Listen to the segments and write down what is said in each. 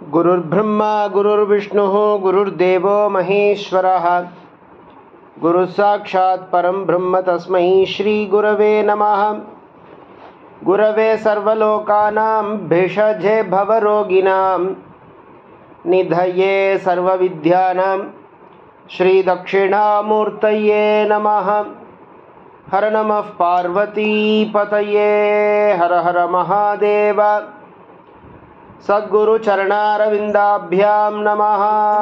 गुरुर्ब्रह्मा गुरुर्विष्णुः गुरुर्देवो महेश्वरः गुरुः साक्षात् परं ब्रह्म तस्मै श्रीगुरवे नमः गुरवे सर्वलोकानां भेषजे भवरोगिणां निधये सर्वविद्यानां श्रीदक्षिणामूर्तये नमः हर नमः पार्वतीपतये हर हर महादेव सद्गुरुचरणारविन्दाभ्यां नमः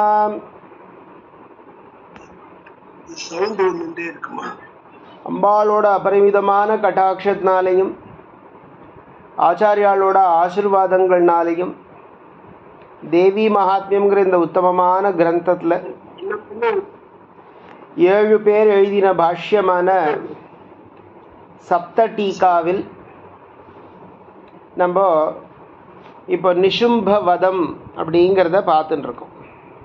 சவுண்ட் வந்துட்டே இருக்குமா அம்பாளோட அபரிமிதமான கட்டாட்சத்தினாலையும் ஆச்சாரியாளோட ஆசிர்வாதங்கள்னாலையும் தேவி மகாத்மியம்ங்கிற இந்த உத்தமமான கிரந்தத்தில் என்ன பண்ண ஏழு பேர் எழுதின பாஷ்யமான சப்த டீகாவில் நம்ம இப்போ நிஷும்ப வதம் அப்படிங்கிறத பார்த்துட்டு இருக்கோம்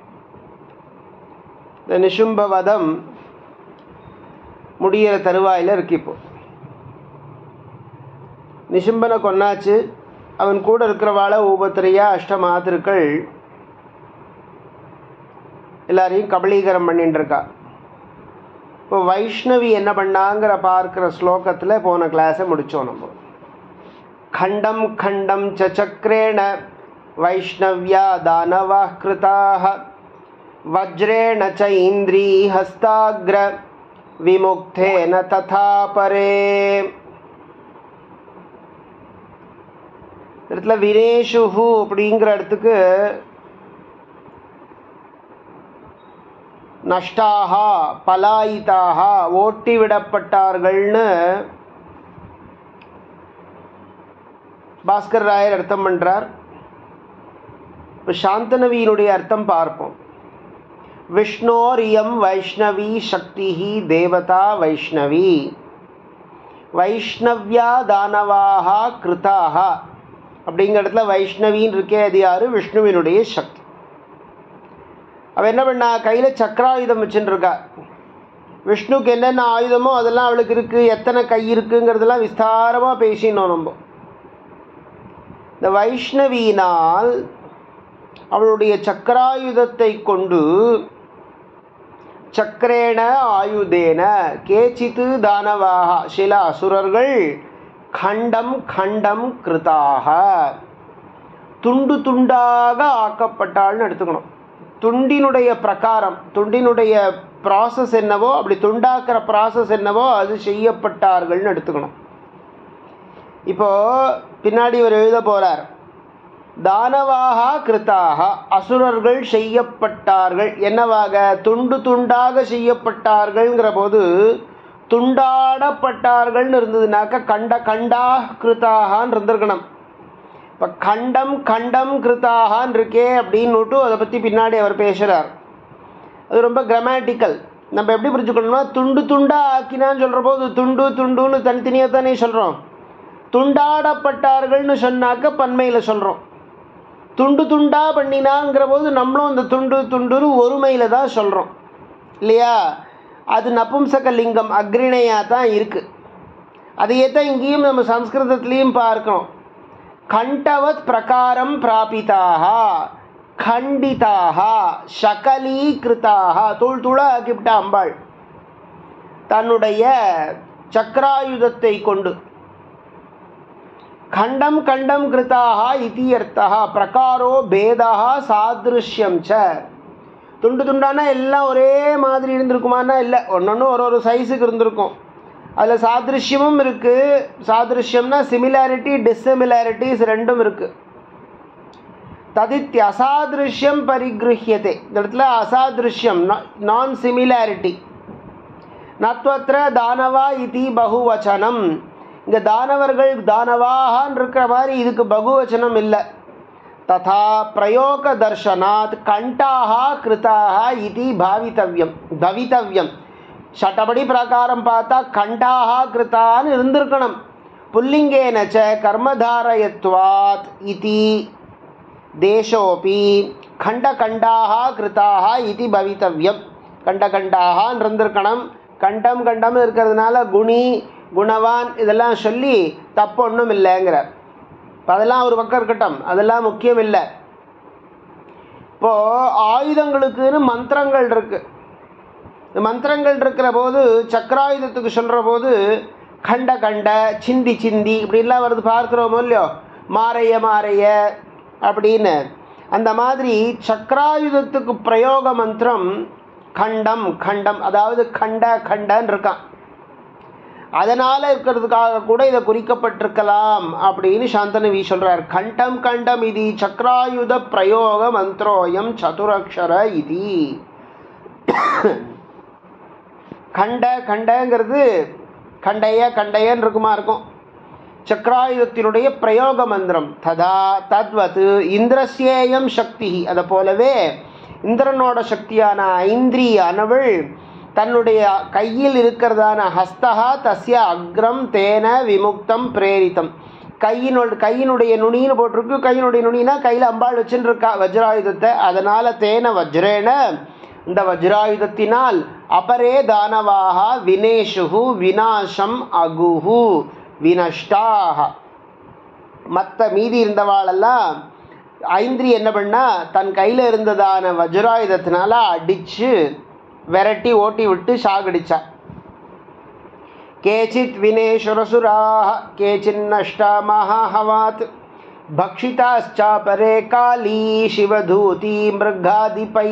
இந்த நிஷும்ப வதம் முடியிற தருவாயில் இருக்கு இப்போ நிஷும்பனை கொன்னாச்சு அவன் கூட இருக்கிறவாள ஒவ்வொருத்தரையா அஷ்டமாத்திருக்கள் எல்லாரையும் கபலீகரம் பண்ணிட்டு இருக்கா இப்போ வைஷ்ணவி என்ன பண்ணாங்கிற பார்க்குற ஸ்லோகத்தில் போன கிளாஸை முடித்தோம் நம்ம खण्डं खण्डं च चक्रेण वैष्णव्या दानवाः कृताः वज्रेण च इन्द्रीहस्ताग्र विमुक्तेन तथा परे இந்த இடத்துல வினேஷுஹு அப்படிங்கிற இடத்துக்கு நஷ்டாகா பலாயிதாக ஓட்டி விடப்பட்டார்கள்னு பாஸ்கர் ராயர் அர்த்தம் பண்ணுறார் இப்போ சாந்தனவியினுடைய அர்த்தம் பார்ப்போம் விஷ்ணோரியம் வைஷ்ணவி சக்தி தேவதா வைஷ்ணவி வைஷ்ணவ்யா தானவாக கிருதாக அப்படிங்கிற இடத்துல வைஷ்ணவின்னு இருக்கே அது யாரு விஷ்ணுவினுடைய சக்தி அவள் என்ன பண்ணா கையில் சக்கராயுதம் வச்சுட்டு இருக்கா விஷ்ணுக்கு என்னென்ன ஆயுதமோ அதெல்லாம் அவளுக்கு இருக்குது எத்தனை கை இருக்குங்கிறதெல்லாம் விஸ்தாரமாக பேசினோம் நம்ம இந்த வைஷ்ணவியினால் அவளுடைய சக்கராயுதத்தை கொண்டு சக்கரேன ஆயுதேன கேச்சித்து தானவாக சில அசுரர்கள் கண்டம் கண்டம் கிருதாக துண்டு துண்டாக ஆக்கப்பட்டாள்னு எடுத்துக்கணும் துண்டினுடைய பிரகாரம் துண்டினுடைய ப்ராசஸ் என்னவோ அப்படி துண்டாக்குற ப்ராசஸ் என்னவோ அது செய்யப்பட்டார்கள்னு எடுத்துக்கணும் இப்போ பின்னாடி இவர் எழுத போறார் தானவாக கிருத்தாக அசுரர்கள் செய்யப்பட்டார்கள் என்னவாக துண்டு துண்டாக செய்யப்பட்டார்கள்ங்கிற போது துண்டாடப்பட்டார்கள்னு இருந்ததுனாக்க கண்ட கண்டா கிருத்தாகான்னு இருந்திருக்கணும் இப்போ கண்டம் கண்டம் கிருத்தாகான் இருக்கே அப்படின்னுட்டு அதை பற்றி பின்னாடி அவர் பேசுகிறார் அது ரொம்ப கிராமட்டிக்கல் நம்ம எப்படி புரிஞ்சுக்கணும்னா துண்டு துண்டா ஆக்கினான்னு சொல்கிற போது துண்டு துண்டுன்னு தனித்தனியாக தானே சொல்கிறோம் துண்டாடப்பட்டார்கள்னு சொன்னாக்க பன்மையில் சொல்கிறோம் துண்டு துண்டா பண்ணினாங்கிற போது நம்மளும் அந்த துண்டு துண்டுன்னு ஒருமையில் தான் சொல்கிறோம் இல்லையா அது நபும்சக லிங்கம் அக்ரிணையாக தான் இருக்குது அதையே தான் இங்கேயும் நம்ம சம்ஸ்கிருதத்துலேயும் பார்க்கணும் கண்டவத் பிரகாரம் பிராபிதாக கண்டிதாக சகலீகிருத்தாக தூள் தூளாக ஆக்கிவிட்டா அம்பாள் தன்னுடைய சக்கராயுதத்தை கொண்டு खण्डं खण्डं कृताः इति अर्थः பிரகாரோ பேதः சாதிருஷ்யம் ச துண்டு துண்டானா எல்லாம் ஒரே மாதிரி இருந்திருக்குமானா இல்லை ஒன்று ஒரு ஒரு சைஸுக்கு இருந்திருக்கும் அதில் சாதிருஷ்யமும் இருக்குது சாதிருஷ்யம்னா சிமிலாரிட்டி டிஸ்சிமிலாரிட்டிஸ் ரெண்டும் இருக்குது ததித்ய அசாதிருஷ்யம் பரிகிருஹியத்தை இந்த இடத்துல அசாதிருஷ்யம் நான் சிமிலாரிட்டி நத்வத்திர தானவா இதி பகுவச்சனம் இங்கே தானவர்கள் தானவாகான் இருக்கிற மாதிரி இதுக்கு பகுவச்சனம் இல்லை ததா பிரயோக தர்ஷனாத் கண்டாக கிருத்தாக இது பாவித்தவ்யம் பவித்தவ்யம் சட்டப்படி பிரகாரம் பார்த்தா கண்டாக கிருத்தான்னு இருந்திருக்கணும் புல்லிங்கேன ச கர்மதாரயத்வாத் இதி தேசோபி கண்டகண்டாக கிருத்தாக இது பவித்தவ்யம் கண்டகண்டாகான் இருந்திருக்கணும் கண்டம் கண்டம் இருக்கிறதுனால குணி குணவான் இதெல்லாம் சொல்லி தப்பு ஒன்றும் இல்லைங்கிறார் இப்போ அதெல்லாம் ஒரு பக்கம் இருக்கட்டும் அதெல்லாம் முக்கியம் இல்லை இப்போது ஆயுதங்களுக்குன்னு மந்திரங்கள் இருக்கு இந்த மந்திரங்கள் இருக்கிற போது சக்கராயுதத்துக்கு சொல்கிற போது கண்ட கண்ட சிந்தி சிந்தி இப்படிலாம் வருது பார்க்குறோமோ இல்லையோ மாறைய மாறைய அப்படின்னு அந்த மாதிரி சக்கராயுதத்துக்கு பிரயோக மந்திரம் கண்டம் கண்டம் அதாவது கண்ட கண்டன்னு இருக்கான் அதனால் இருக்கிறதுக்காக கூட இதை குறிக்கப்பட்டிருக்கலாம் அப்படின்னு சாந்தனவி சொல்கிறார் கண்டம் கண்டம் இது சக்கராயுத பிரயோக மந்திரோயம் சதுரக்ஷர இது கண்ட கண்டங்கிறது கண்டைய கண்டையன்னு இருக்குமா இருக்கும் சக்கராயுதத்தினுடைய பிரயோக மந்திரம் ததா தத்வத் இந்திரசேயம் சக்தி அதை போலவே இந்திரனோட சக்தியான ஐந்திரியானவள் தன்னுடைய கையில் இருக்கிறதான ஹஸ்தகா தஸ்ய அக்ரம் தேன விமுக்தம் பிரேரித்தம் கையினோட கையினுடைய நுனின்னு போட்டிருக்கு கையினுடைய நுனினா கையில் அம்பாள் வச்சுன்னு இருக்கா வஜ்ராயுதத்தை அதனால் தேன வஜ்ரேன இந்த வஜ்ராயுதத்தினால் அபரே தானவாக வினேஷு வினாசம் அகுஹு வினஷ்டாக மற்ற மீதி இருந்தவாளெல்லாம் ஐந்திரி என்ன பண்ணா தன் கையில் இருந்ததான வஜ்ராயுதத்தினால அடித்து விரட்டி ஓட்டி விட்டு சாகடிச்சா கேச்சித் வினேஸ்வரசுராக கேச்சின் நஷ்டா மகாஹவாத் பக்ஷிதாச்சாபரே காளி சிவதூதி மிருகாதிபை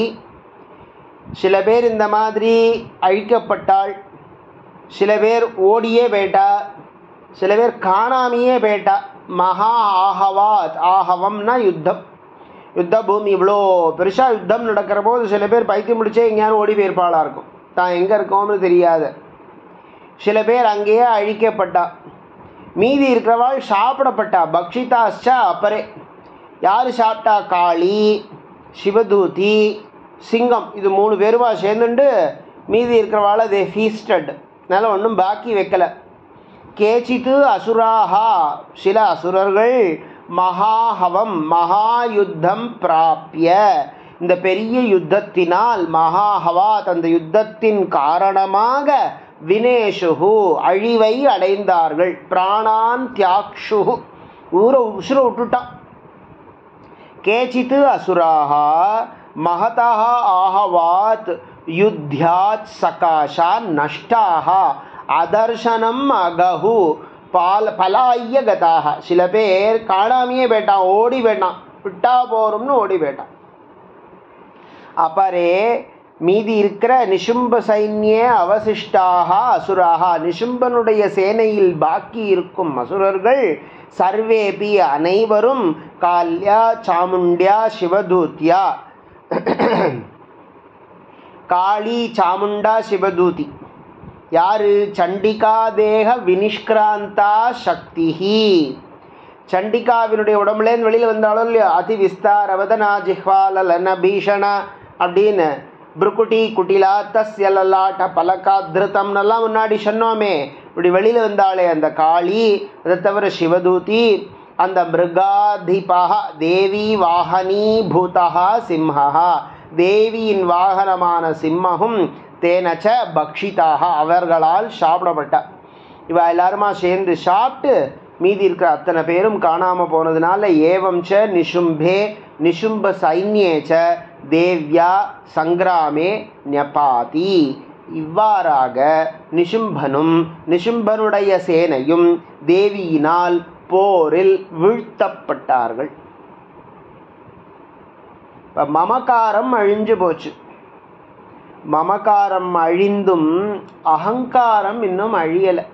சில பேர் இந்த மாதிரி அழிக்கப்பட்டாள் சில பேர் ஓடியே போயிட்டா சில பேர் காணாமையே போயிட்டா மகா ஆஹவாத் ஆஹவம்னா யுத்தம் யுத்த பூமி இவ்வளோ பெருசாக யுத்தம் நடக்கிற போது சில பேர் பைத்தியம் முடிச்சே எங்கேயாவது ஓடி போயிருப்பாளாக இருக்கும் தான் எங்கே இருக்கோம்னு தெரியாத சில பேர் அங்கேயே அழிக்கப்பட்டா மீதி இருக்கிறவாள் சாப்பிடப்பட்டா பக்ஷிதாச்சா அப்பரே யார் சாப்பிட்டா காளி சிவதூதி சிங்கம் இது மூணு பேருமா சேர்ந்துண்டு மீதி இருக்கிறவாள் தே ஃபீஸ்டட் அதனால் ஒன்றும் பாக்கி வைக்கலை கேச்சித்து அசுராகா சில அசுரர்கள் மகாஹவம் மகாயுத்தம் பிராப்பிய இந்த பெரிய யுத்தத்தினால் மகாஹவாத் அந்த யுத்தத்தின் காரணமாக வினேஷுகு அழிவை அடைந்தார்கள் பிராணான் தியாக்ஷுகு ஊரை உசுர விட்டுட்டான் கேச்சித்து அசுராக மகதா ஆஹவாத் யுத்தியாத் சகாஷா நஷ்டாக அதர்சனம் அகஹு பால் பலாய கதாக சில பேர் காணாமையே போயிட்டான் ஓடி போயிட்டான் விட்டா போறோம்னு ஓடி போயிட்டான் அப்பரே மீதி இருக்கிற நிஷும்ப சைன்ய அவசிஷ்டாக அசுராக நிஷும்பனுடைய சேனையில் பாக்கி இருக்கும் அசுரர்கள் சர்வேபி அனைவரும் கால்யா சாமுண்ட்யா சிவதூத்யா காளி சாமுண்டா சிவதூதி யாரு சண்டிகா தேக வினிஷ்கிராந்தா சக்திஹி சண்டிகாவினுடைய உடம்புலேருந்து வெளியில் வந்தாலும் இல்லையோ அதி விஸ்தார வதனா ஜிஹ்வாலன பீஷண அப்படின்னு புருக்குட்டி குட்டிலா தஸ்ய லலாட்ட பலகாதிருத்தம்னெல்லாம் முன்னாடி சொன்னோமே இப்படி வெளியில் வந்தாலே அந்த காளி அதை தவிர சிவதூதி அந்த மிருகாதிபா தேவி வாகனி பூதா சிம்ஹா தேவியின் வாகனமான சிம்மகும் தேனச்ச பக்ஷிதாக அவர்களால் சாப்பிடப்பட்ட இவ எல்லாருமா சேர்ந்து சாப்பிட்டு மீதி இருக்கிற அத்தனை பேரும் காணாமல் போனதுனால ஏவம் ச நிஷும்பே நிஷும்ப சைன்யே ச தேவ்யா சங்கிராமே ஞபாதி இவ்வாறாக நிஷும்பனும் நிஷும்பனுடைய சேனையும் தேவியினால் போரில் வீழ்த்தப்பட்டார்கள் இப்போ மமகாரம் அழிஞ்சு போச்சு மமகாரம் அழிந்தும் அகங்காரம் இன்னும் அழியலை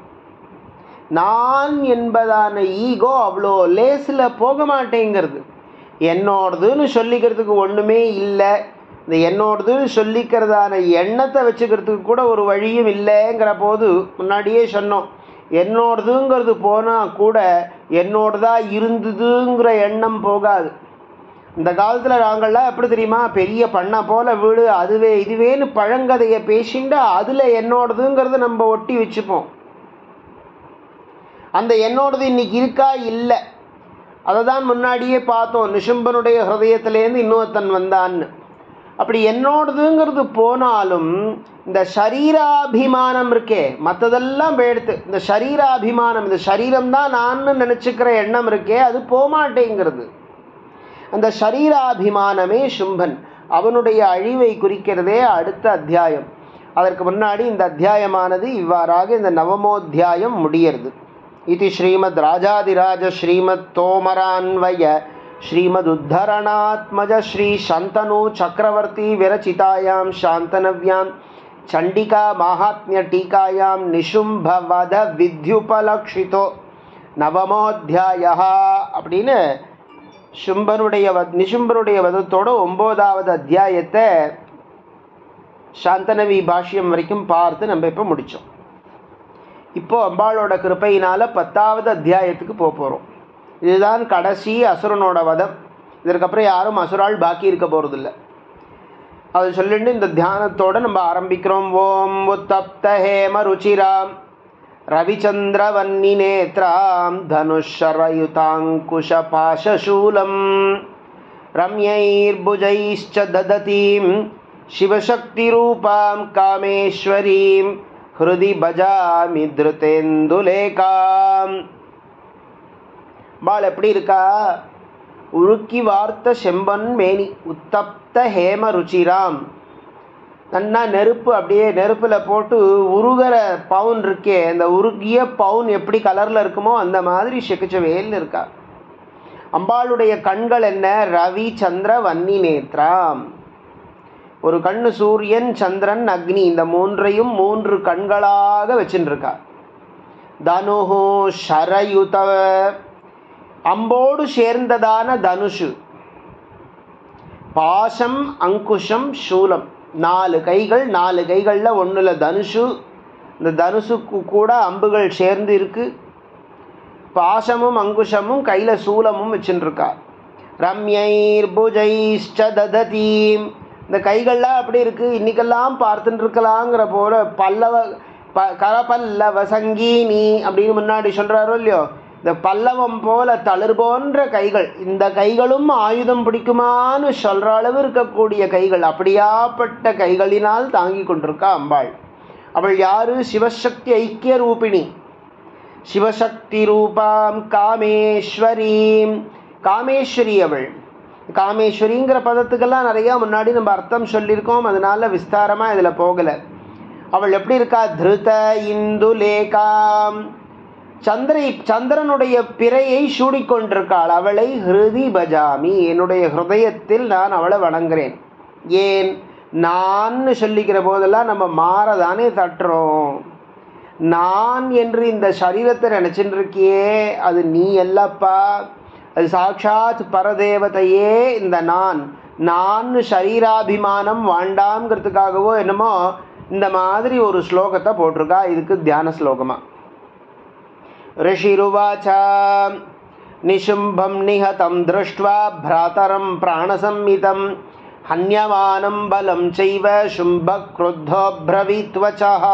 நான் என்பதான ஈகோ அவ்வளோ லேசில் போக மாட்டேங்கிறது என்னோடதுன்னு சொல்லிக்கிறதுக்கு ஒன்றுமே இல்லை இந்த என்னோடதுன்னு சொல்லிக்கிறதான எண்ணத்தை வச்சுக்கிறதுக்கு கூட ஒரு வழியும் இல்லைங்கிற போது முன்னாடியே சொன்னோம் என்னோடதுங்கிறது போனால் கூட என்னோடதா இருந்ததுங்கிற எண்ணம் போகாது இந்த காலத்தில் நாங்கள்லாம் எப்படி தெரியுமா பெரிய பண்ணை போல வீடு அதுவே இதுவேன்னு பழங்கதையை பேசிண்டு அதில் என்னோடதுங்கிறது நம்ம ஒட்டி வச்சுப்போம் அந்த என்னோடது இன்னைக்கு இருக்கா இல்லை அதை தான் முன்னாடியே பார்த்தோம் நிஷும்பனுடைய ஹிருதயத்திலேருந்து இன்னொருத்தன் வந்தான்னு அப்படி என்னோடதுங்கிறது போனாலும் இந்த சரீராபிமானம் இருக்கே மற்றதெல்லாம் போயிடுத்து இந்த சரீராபிமானம் இந்த சரீரம் தான் நான் நினச்சிக்கிற எண்ணம் இருக்கே அது போகமாட்டேங்கிறது அந்த ஷரீராபிமானமே சும்பன் அவனுடைய அழிவை குறிக்கிறதே அடுத்த அத்தியாயம் அதற்கு முன்னாடி இந்த அத்தியாயமானது இவ்வாறாக இந்த நவமோத்தியாயம் முடியறது இது ஸ்ரீமத் ராஜாதிராஜ ஸ்ரீமத் தோமரான்வய ஸ்ரீமத் உத்தரணாத்மஜ ஸ்ரீ சந்தனு சக்கரவர்த்தி விரச்சிதாயாம் சாந்தனவ்யாம் சண்டிகா மாஹாத்மிய டீகாயாம் நிஷும்பவத வித்யுபலக்ஷிதோ நவமோத்தியாய அப்படின்னு சும்பனுடைய வத் நிஷும்பனுடைய வதத்தோட ஒம்போதாவது அத்தியாயத்தை சாந்தனவி பாஷ்யம் வரைக்கும் பார்த்து நம்ம இப்போ முடித்தோம் இப்போ அம்பாளோட கிருப்பையினால பத்தாவது அத்தியாயத்துக்கு போக போகிறோம் இதுதான் கடைசி அசுரனோட வதம் இதற்கப்புறம் யாரும் அசுரால் பாக்கி இருக்க போகிறதில்ல அது சொல்லிட்டு இந்த தியானத்தோட நம்ம ஆரம்பிக்கிறோம் ஓம் உத்தப்த ஹேம ருச்சிராம் रविचन्द्रवन्निनेत्रां धनुःशरयुताङ्कुशपाशशूलं रम्यैर्भुजैश्च ददतीं शिवशक्तिरूपां कामेश्वरीं हृदि भजामि धृतेन्दुलेकाम् பாள் எப்படி இருக்கா உருக்கி வார்த்த செம்பன் மேனி உத்தப்த ஹேம ருச்சிராம் நன்னா நெருப்பு அப்படியே நெருப்பில் போட்டு உருகிற பவுன் இருக்கே அந்த உருகிய பவுன் எப்படி கலரில் இருக்குமோ அந்த மாதிரி செக்குச்சவேல்னு இருக்கா அம்பாளுடைய கண்கள் என்ன ரவி சந்திர வன்னி நேத்ராம் ஒரு கண்ணு சூரியன் சந்திரன் அக்னி இந்த மூன்றையும் மூன்று கண்களாக வச்சுருக்கா தனுஹு ஷரயுத அம்போடு சேர்ந்ததான தனுஷு பாசம் அங்குஷம் சூலம் நாலு கைகள் நாலு கைகளில் ஒன்றில் தனுஷு இந்த தனுஷுக்கு கூட அம்புகள் சேர்ந்து இருக்கு பாசமும் அங்குஷமும் கையில் சூலமும் வச்சுருக்கா ரம்யைர் புஜைஷ்ட தததீம் இந்த கைகள்லாம் அப்படி இருக்குது இன்றைக்கெல்லாம் பார்த்துட்டு இருக்கலாங்கிற போல பல்லவ ப கரபல்லவ சங்கீனி அப்படின்னு முன்னாடி சொல்கிறாரோ இல்லையோ இந்த பல்லவம் போல தளிர் போன்ற கைகள் இந்த கைகளும் ஆயுதம் பிடிக்குமான்னு சொல்கிற அளவு இருக்கக்கூடிய கைகள் அப்படியாப்பட்ட கைகளினால் தாங்கி கொண்டிருக்கா அம்பாள் அவள் யாரு சிவசக்தி ஐக்கிய ரூபிணி சிவசக்தி ரூபாம் காமேஸ்வரீம் காமேஸ்வரி அவள் காமேஸ்வரிங்கிற பதத்துக்கெல்லாம் நிறையா முன்னாடி நம்ம அர்த்தம் சொல்லியிருக்கோம் அதனால விஸ்தாரமாக இதில் போகலை அவள் எப்படி இருக்கா திருத இந்து லேகாம் சந்திரை சந்திரனுடைய பிறையை சூடிக்கொண்டிருக்காள் அவளை ஹிருதி பஜாமி என்னுடைய ஹிருதயத்தில் நான் அவளை வணங்குறேன் ஏன் நான் சொல்லிக்கிற போதெல்லாம் நம்ம மாறதானே தட்டுறோம் நான் என்று இந்த சரீரத்தை நினச்சிட்டு இருக்கியே அது நீ அல்லப்பா அது சாட்சாத் பரதேவதையே இந்த நான் நான் சரீராபிமானம் வாண்டாம்ங்கிறதுக்காகவோ என்னமோ இந்த மாதிரி ஒரு ஸ்லோகத்தை போட்டிருக்கா இதுக்கு தியான ஸ்லோகமாக ऋषिरुवाच निशुम्भं निहतं दृष्ट्वा भ्रातरं प्राणसंहितं हन्यमानं बलं चैव शुम्भक्रुद्धोऽब्रवीत्वचः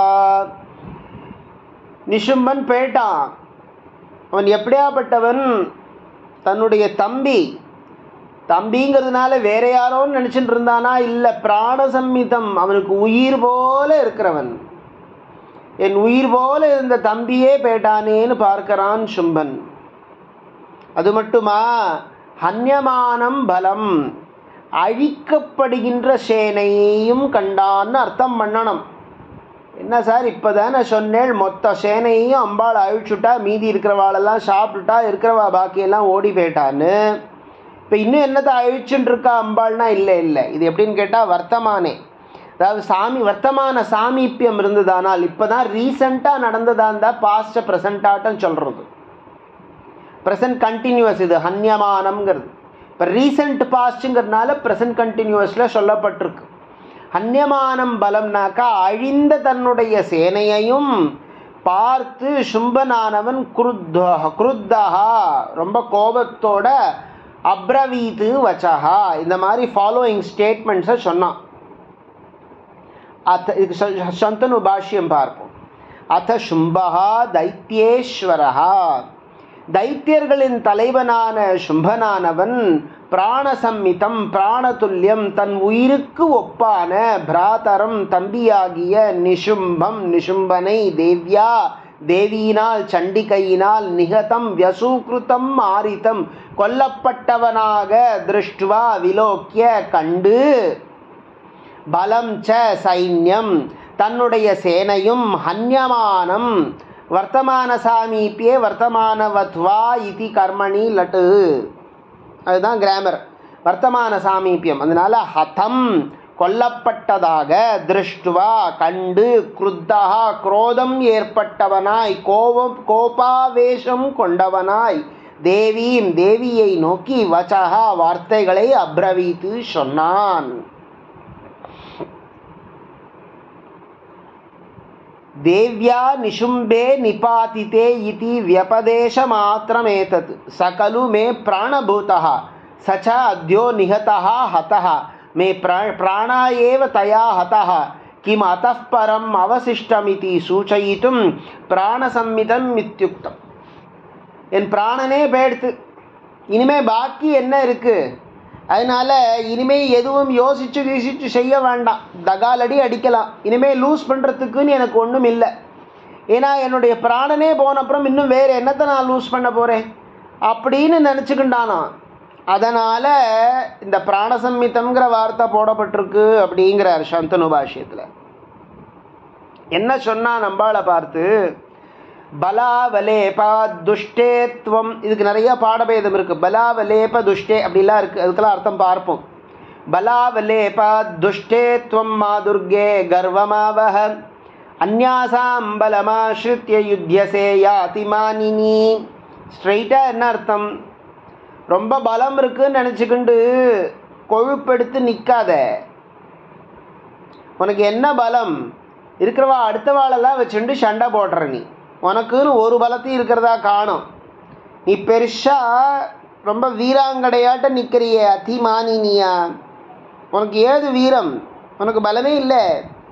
நிஷும்பன் போயிட்டான் அவன் எப்படியாப்பட்டவன் தன்னுடைய தம்பி தம்பிங்கிறதுனால வேற யாரோன்னு நினச்சிட்டு இருந்தானா இல்லை பிராணசம்மிதம் அவனுக்கு உயிர் போல இருக்கிறவன் என் உயிர் போல இருந்த தம்பியே பேட்டானேன்னு பார்க்கிறான் சும்பன் அது மட்டுமா ஹன்யமானம் பலம் அழிக்கப்படுகின்ற சேனையையும் கண்டான்னு அர்த்தம் பண்ணணும் என்ன சார் இப்போ தானே சொன்னேன் மொத்த சேனையையும் அம்பாள் அழிச்சுட்டா மீதி இருக்கிறவாளெல்லாம் சாப்பிட்டுட்டா இருக்கிறவா பாக்கியெல்லாம் ஓடி போயிட்டான்னு இப்போ இன்னும் என்னத்தை அழிச்சுட்டு இருக்கா அம்பாள்னா இல்லை இல்லை இது எப்படின்னு கேட்டால் வர்த்தமானே அதாவது சாமி வர்த்தமான சாமீப்பியம் இருந்ததானால் இப்போ தான் ரீசண்டாக நடந்ததா இருந்தால் பாஸ்ட்டை ப்ரெசண்ட்டாட்டம் சொல்கிறது ப்ரெசன்ட் கண்டினியூஸ் இது ஹன்யமானம்ங்கிறது இப்போ ரீசெண்ட் பாஸ்ட்டுங்கிறதுனால ப்ரெசன்ட் கண்டினியூஸில் சொல்லப்பட்டிருக்கு ஹன்யமானம் பலம்னாக்கா அழிந்த தன்னுடைய சேனையையும் பார்த்து சும்பனானவன் குருத்தா குருத்தஹா ரொம்ப கோபத்தோட அப்ரவீத்து வச்சஹா இந்த மாதிரி ஃபாலோயிங் ஸ்டேட்மெண்ட்ஸை சொன்னான் அத்த இதுக்கு ச- சந்தனு பாஷ்யம் பார்ப்போம் அத சும்பஹா தைத்தியேஸ்வரஹா தைத்தியர்களின் தலைவனான சும்பனானவன் பிராணசம்மிதம் பிராணதுல்யம் தன் உயிருக்கு ஒப்பான பிராதரம் தம்பியாகிய நிஷும்பம் நிஷும்பனை தேவ்யா தேவியினால் சண்டிகையினால் நிகதம் வியசூகிருதம் மாரிதம் கொல்லப்பட்டவனாக திருஷ்டுவா விலோக்கிய கண்டு பலம் ச சைன்யம் தன்னுடைய சேனையும் ஹன்யமானம் வர்த்தமான சாமீப்பியே வர்த்தமானவத்வா இதி கர்மணி லட்டு அதுதான் கிராமர் வர்த்தமான சாமீபியம் அதனால ஹதம் கொல்லப்பட்டதாக திருஷ்டுவா கண்டு குருத்தா குரோதம் ஏற்பட்டவனாய் கோபம் கோபாவேஷம் கொண்டவனாய் தேவீம் தேவியை நோக்கி வச்சகா வார்த்தைகளை அப்ரவீத்து சொன்னான் देव्या निशुम्बे निपातिते इति व्यपदेशमात्रमेतत् स खलु मे प्राणभूतः स च अद्यो निहतः हतः मे प्रा प्राणा एव तया हतः किम् अतः परम् अवशिष्टमिति सूचयितुं प्राणसम्मितम् इत्युक्तम् என் பிராணனே போயிடுத்து இனிமே பாக்கி என்ன இருக்கு அதனால இனிமே எதுவும் யோசிச்சு யோசிச்சு செய்ய வேண்டாம் தகாலடி அடிக்கலாம் இனிமே லூஸ் பண்ணுறதுக்குன்னு எனக்கு ஒன்றும் இல்லை ஏன்னா என்னுடைய பிராணனே போன அப்புறம் இன்னும் வேறு என்னத்தை நான் லூஸ் பண்ண போகிறேன் அப்படின்னு நினச்சிக்கிண்டானா அதனால் இந்த பிராணசம்மித்தம்ங்கிற வார்த்தை போடப்பட்டிருக்கு அப்படிங்கிறார் சந்தனு பாஷ்யத்தில் என்ன சொன்னா நம்பாளை பார்த்து பலாவலேபா துஷ்டேத்வம் இதுக்கு நிறைய பாடபேதம் இருக்கு பலாவலேப துஷ்டே அப்படிலாம் இருக்கு அதுக்கெல்லாம் அர்த்தம் பார்ப்போம் பலாவலேபா துஷ்டேத்வம் மா துர்கே கர்வமாவஹ அந்யாசாம் பலமாஸ்ரித்ய யுத்தியசே யாதி மானினி ஸ்ட்ரைட்டாக என்ன அர்த்தம் ரொம்ப பலம் இருக்குன்னு நினச்சிக்கிண்டு கொழுப்பெடுத்து நிற்காத உனக்கு என்ன பலம் இருக்கிறவா அடுத்தவாளெல்லாம் வச்சுட்டு சண்டை போடுற நீ உனக்குன்னு ஒரு பலத்தையும் இருக்கிறதா காணும் நீ பெருசா ரொம்ப வீராங்கடையாட்ட நிற்கிறியே அதிமானினியா உனக்கு ஏது வீரம் உனக்கு பலமே இல்லை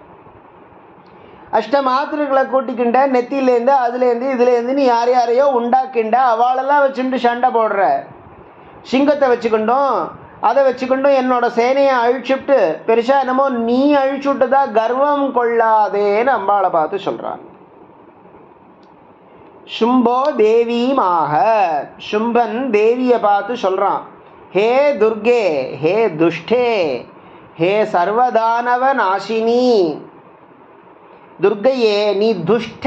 அஷ்ட மாத்திரைகளை கூட்டிக்கிண்ட நெத்தியிலேருந்து அதுலேருந்து இதுலேருந்து நீ யார் யாரையோ உண்டாக்கிண்ட அவளெல்லாம் வச்சுட்டு சண்டை போடுற சிங்கத்தை வச்சுக்கிண்டோம் அதை வச்சுக்கிண்டும் என்னோட சேனையை அழிச்சுட்டு பெருசாக என்னமோ நீ அழிச்சுட்டுதா கர்வம் கொள்ளாதேன்னு அம்பாளை பார்த்து சொல்கிறான் சும்போ தேவியுமாக சும்பன் தேவியை பார்த்து சொல்கிறான் ஹே துர்கே ஹே துஷ்டே ஹே சர்வதானவ நாசினி துர்கையே நீ துஷ்ட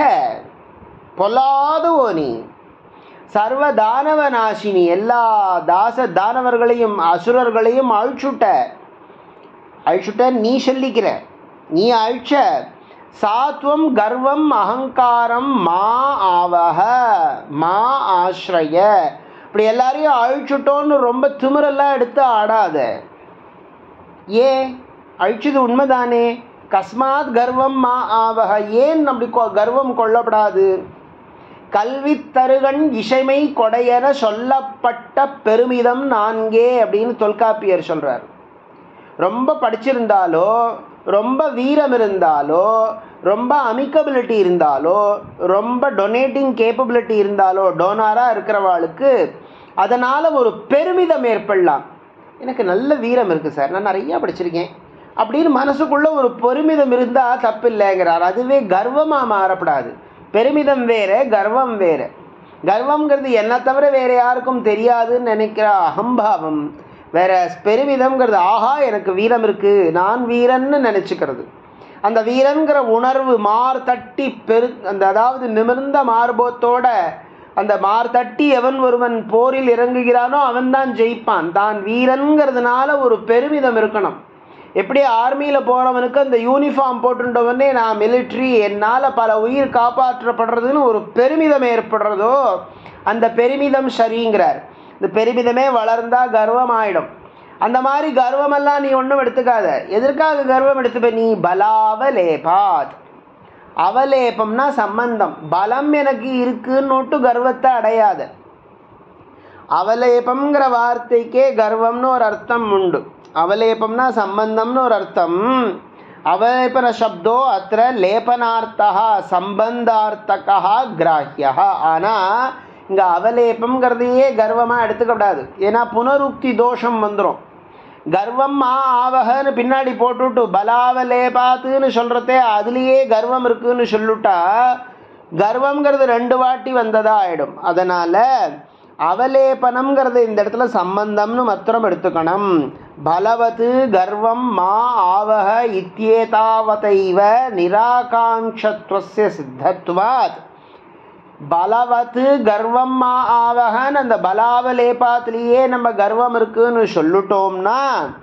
பொல்லாதுவோ நீ சர்வ தானவ நாசினி எல்லா தாச தானவர்களையும் அசுரர்களையும் அழிச்சுட்ட அழிச்சுட்ட நீ சொல்லிக்கிற நீ அழிச்ச சாத்வம் கர்வம் அகங்காரம் மா ஆவக மா ஆශ්‍රய இப்படி எல்லாரையும் அழிச்சுட்டோன்னு ரொம்ப திமிரெல்லாம் எடுத்து ஆடாத ஏ அழிச்சது உண்மைதானே கஸ்மாத் கர்வம் மா ஆவக ஏன் அப்படி கொ- கர்வம் கொள்ளப்படாது கல்வி தருகன் இசைமை கொடையென சொல்லப்பட்ட பெருமிதம் நான்கே அப்படின்னு தொல்காப்பியர் சொல்றார் ரொம்ப படிச்சிருந்தாலோ ரொம்ப வீரம் இருந்தாலோ ரொம்ப அமிக்கபிலிட்டி இருந்தாலோ ரொம்ப டொனேட்டிங் கேப்பபிலிட்டி இருந்தாலோ டோனாராக இருக்கிறவாளுக்கு அதனால் ஒரு பெருமிதம் ஏற்படலாம் எனக்கு நல்ல வீரம் இருக்குது சார் நான் நிறையா படிச்சிருக்கேன் அப்படின்னு மனசுக்குள்ள ஒரு பெருமிதம் இருந்தால் தப்பில்லைங்கிறார் அதுவே கர்வமாக மாறப்படாது பெருமிதம் வேற கர்வம் வேற கர்வம்ங்கிறது என்ன தவிர வேற யாருக்கும் தெரியாதுன்னு நினைக்கிற அகம்பாவம் வேற பெருமிதம்ங்கிறது ஆஹா எனக்கு வீரம் இருக்கு நான் வீரன்னு நினச்சிக்கிறது அந்த வீரன்கிற உணர்வு மார் தட்டி பெரு அந்த அதாவது நிமிர்ந்த மார்போத்தோட அந்த மார் தட்டி எவன் ஒருவன் போரில் இறங்குகிறானோ அவன்தான் ஜெயிப்பான் தான் வீரன்கிறதுனால ஒரு பெருமிதம் இருக்கணும் எப்படி ஆர்மியில் போகிறவனுக்கு அந்த யூனிஃபார்ம் போட்டுட்டவனே நான் மிலிட்ரி என்னால் பல உயிர் காப்பாற்றப்படுறதுன்னு ஒரு பெருமிதம் ஏற்படுறதோ அந்த பெருமிதம் சரிங்கிறார் இந்த பெருமிதமே வளர்ந்தா கர்வம் ஆயிடும் அந்த மாதிரி கர்வமெல்லாம் நீ ஒன்றும் எடுத்துக்காத எதற்காக கர்வம் எடுத்துப்ப நீ பலாவலேபாத் அவலேபம்னா சம்பந்தம் பலம் எனக்கு இருக்குன்னுட்டு கர்வத்தை அடையாத அவலேபம்ங்கிற வார்த்தைக்கே கர்வம்னு ஒரு அர்த்தம் உண்டு அவலேபம்னா சம்பந்தம்னு ஒரு அர்த்தம் அவலேபன சப்தோ அத்த லேபனார்த்தா சம்பந்தார்த்தகா கிராஹ்யா ஆனால் இங்கே அவலேபம்ங்கிறதையே கர்வமாக எடுத்துக்கப்படாது ஏன்னா புனருக்தி தோஷம் வந்துடும் கர்வம் மா ஆவகன்னு பின்னாடி போட்டுவிட்டு பலாவலேபாத்துன்னு சொல்கிறதே அதுலேயே கர்வம் இருக்குன்னு சொல்லிட்டா கர்வம்ங்கிறது ரெண்டு வாட்டி வந்ததா ஆயிடும் அதனால அவலேபனம்ங்கிறது இந்த இடத்துல சம்பந்தம்னு மாத்திரம் எடுத்துக்கணும் பலவது கர்வம் மா ஆவக இத்தியேதாவதைவ நிராகாங்ஷத்வஸ்ய சித்தத்வாத் பலவத்து கர்வம் மா ஆவகன்னு அந்த பலாவலேபாத்திலேயே நம்ம கர்வம் இருக்குன்னு சொல்லிட்டோம்னா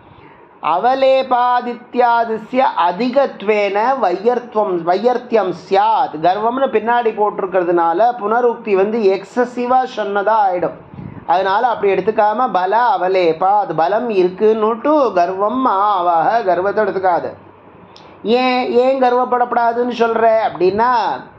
அவலேபாதித்யாதிஸ்ய அதிகத்வேன வையர்த்வம் வையர்த்தியம் சியாத் கர்வம்னு பின்னாடி போட்டிருக்கிறதுனால புனருக்தி வந்து எக்ஸசிவாக சொன்னதா ஆயிடும் அதனால அப்படி எடுத்துக்காம பல அவலேபா அது பலம் இருக்குன்னுட்டு கர்வம் ஆவாக கர்வத்தை எடுத்துக்காது ஏன் ஏன் கர்வப்படப்படாதுன்னு சொல்ற அப்படின்னா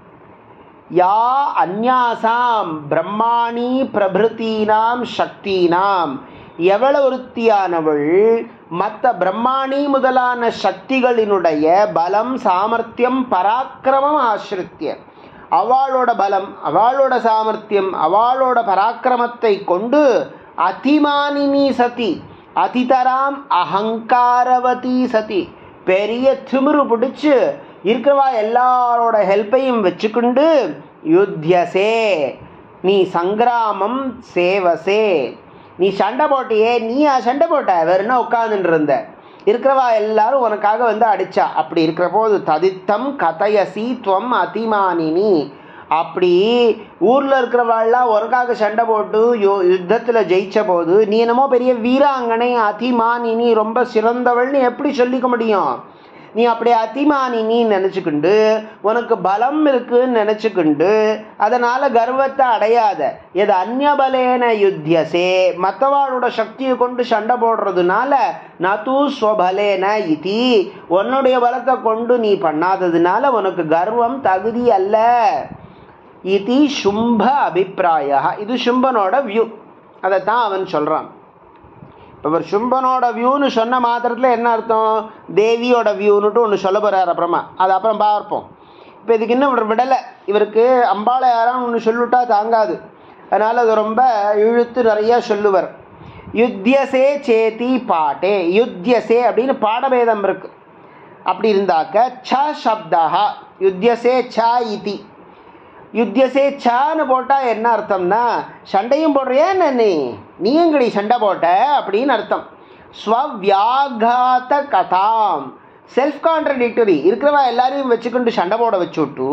யா அந்யாசாம் பிரம்மாணி பிரபிருத்தீனாம் சக்தினாம் எவ்வளவு ஒருத்தியானவள் மற்ற பிரம்மாணி முதலான சக்திகளினுடைய பலம் சாமர்த்தியம் பராக்கிரமம் ஆசிரித்திய அவளோட பலம் அவளோட சாமர்த்தியம் அவளோட பராக்கிரமத்தை கொண்டு அதிமானினி சதி அதிதராம் அகங்காரவதி சதி பெரிய திமிரு பிடிச்சு இருக்கிறவா எல்லாரோட ஹெல்ப்பையும் வச்சுக்கொண்டு யுத்தியசே நீ சங்கிராமம் சேவசே நீ சண்டை போட்டியே நீயா சண்டை போட்ட வேறுனா உட்காந்துட்டு இருந்த இருக்கிறவா எல்லாரும் உனக்காக வந்து அடிச்சா அப்படி இருக்கிற போது ததித்தம் கதயசி துவம் அதிமானினி அப்படி ஊரில் இருக்கிறவாள்லாம் உனக்காக சண்டை போட்டு யோ யுத்தத்தில் ஜெயிச்ச போது நீ என்னமோ பெரிய வீராங்கனை அதிமானினி ரொம்ப சிறந்தவள்னு எப்படி சொல்லிக்க முடியும் நீ அப்படி அதிமானினி நினச்சிக்கிண்டு உனக்கு பலம் இருக்குன்னு நினச்சிக்கிண்டு அதனால் கர்வத்தை அடையாத எது அந்நபலேன யுத்தியசே மற்றவாளோட சக்தியை கொண்டு சண்டை போடுறதுனால நது ஸ்வபலேன இதி உன்னுடைய பலத்தை கொண்டு நீ பண்ணாததுனால உனக்கு கர்வம் தகுதி அல்ல இது சும்ப அபிப்பிராய இது சும்பனோட வியூ அதைத்தான் அவன் சொல்கிறான் இப்போ இவர் சும்பனோட வியூன்னு சொன்ன மாத்திரத்தில் என்ன அர்த்தம் தேவியோட வியூன்னுட்டு ஒன்று சொல்ல போகிறார் அப்புறமா அது அப்புறம் பார்ப்போம் இப்போ இதுக்கு இன்னும் இவர் விடலை இவருக்கு அம்பாளை யாரும் ஒன்று சொல்லிவிட்டா தாங்காது அதனால் அது ரொம்ப இழுத்து நிறையா சொல்லுவார் யுத்தியசே சேதி பாட்டே யுத்தியசே அப்படின்னு பாடபேதம் இருக்கு அப்படி இருந்தாக்க ச சப்தா யுத்தியசே ச இதி யுத்தியசே சான்னு போட்டால் என்ன அர்த்தம்னா சண்டையும் போடுறியா என்ன நீ நீ எங்கடி சண்டை போட்ட அப்படின்னு அர்த்தம் ஸ்வவியாகாத கதாம் செல்ஃப் கான்ட்ரடிக்டரி இருக்கிறவா எல்லாரையும் வச்சுக்கொண்டு சண்டை போட வச்சுட்டு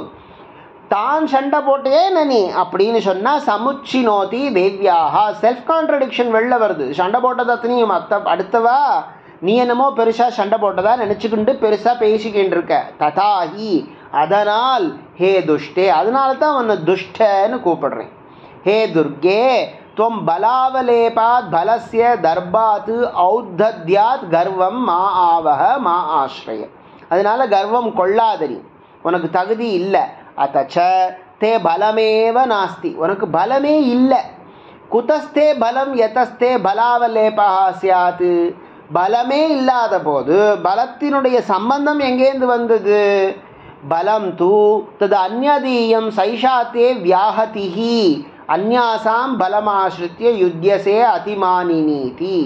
தான் சண்டை போட்டே என்ன நீ அப்படின்னு சொன்னால் சமுச்சினோதி தேவ்யாகா செல்ஃப் கான்ட்ரடிக்ஷன் வெளில வருது சண்டை போட்டதத்தனையும் மற்ற அடுத்தவா நீ என்னமோ பெருசாக சண்டை போட்டதா நினச்சிக்கிண்டு பெருசாக பேசிக்கிட்டு இருக்க ததாஹி அதனால் ஹே துஷ்டே அதனால தான் உன்னை துஷ்டன்னு கூப்பிடுறேன் ஹே துர்கே துவம் பலாவலேபாத் பலஸ்ய தர்பாத் ஔத்தத்யாத் கர்வம் மா ஆவக மா ஆஸ்ரய அதனால கர்வம் கொள்ளாதரி உனக்கு தகுதி இல்லை அத்தச்ச தே பலமேவ நாஸ்தி உனக்கு பலமே இல்லை குதஸ்தே பலம் எதஸ்தே பலாவலேபா சியாத்து பலமே இல்லாத போது பலத்தினுடைய சம்பந்தம் எங்கேருந்து வந்தது பலம் தூ தது அந்நதீயம் சைஷாத்தே வியாஹதிஹி அந்யாசாம் பலமாசிரித்திய யுத்தியசே அதிமானினீதி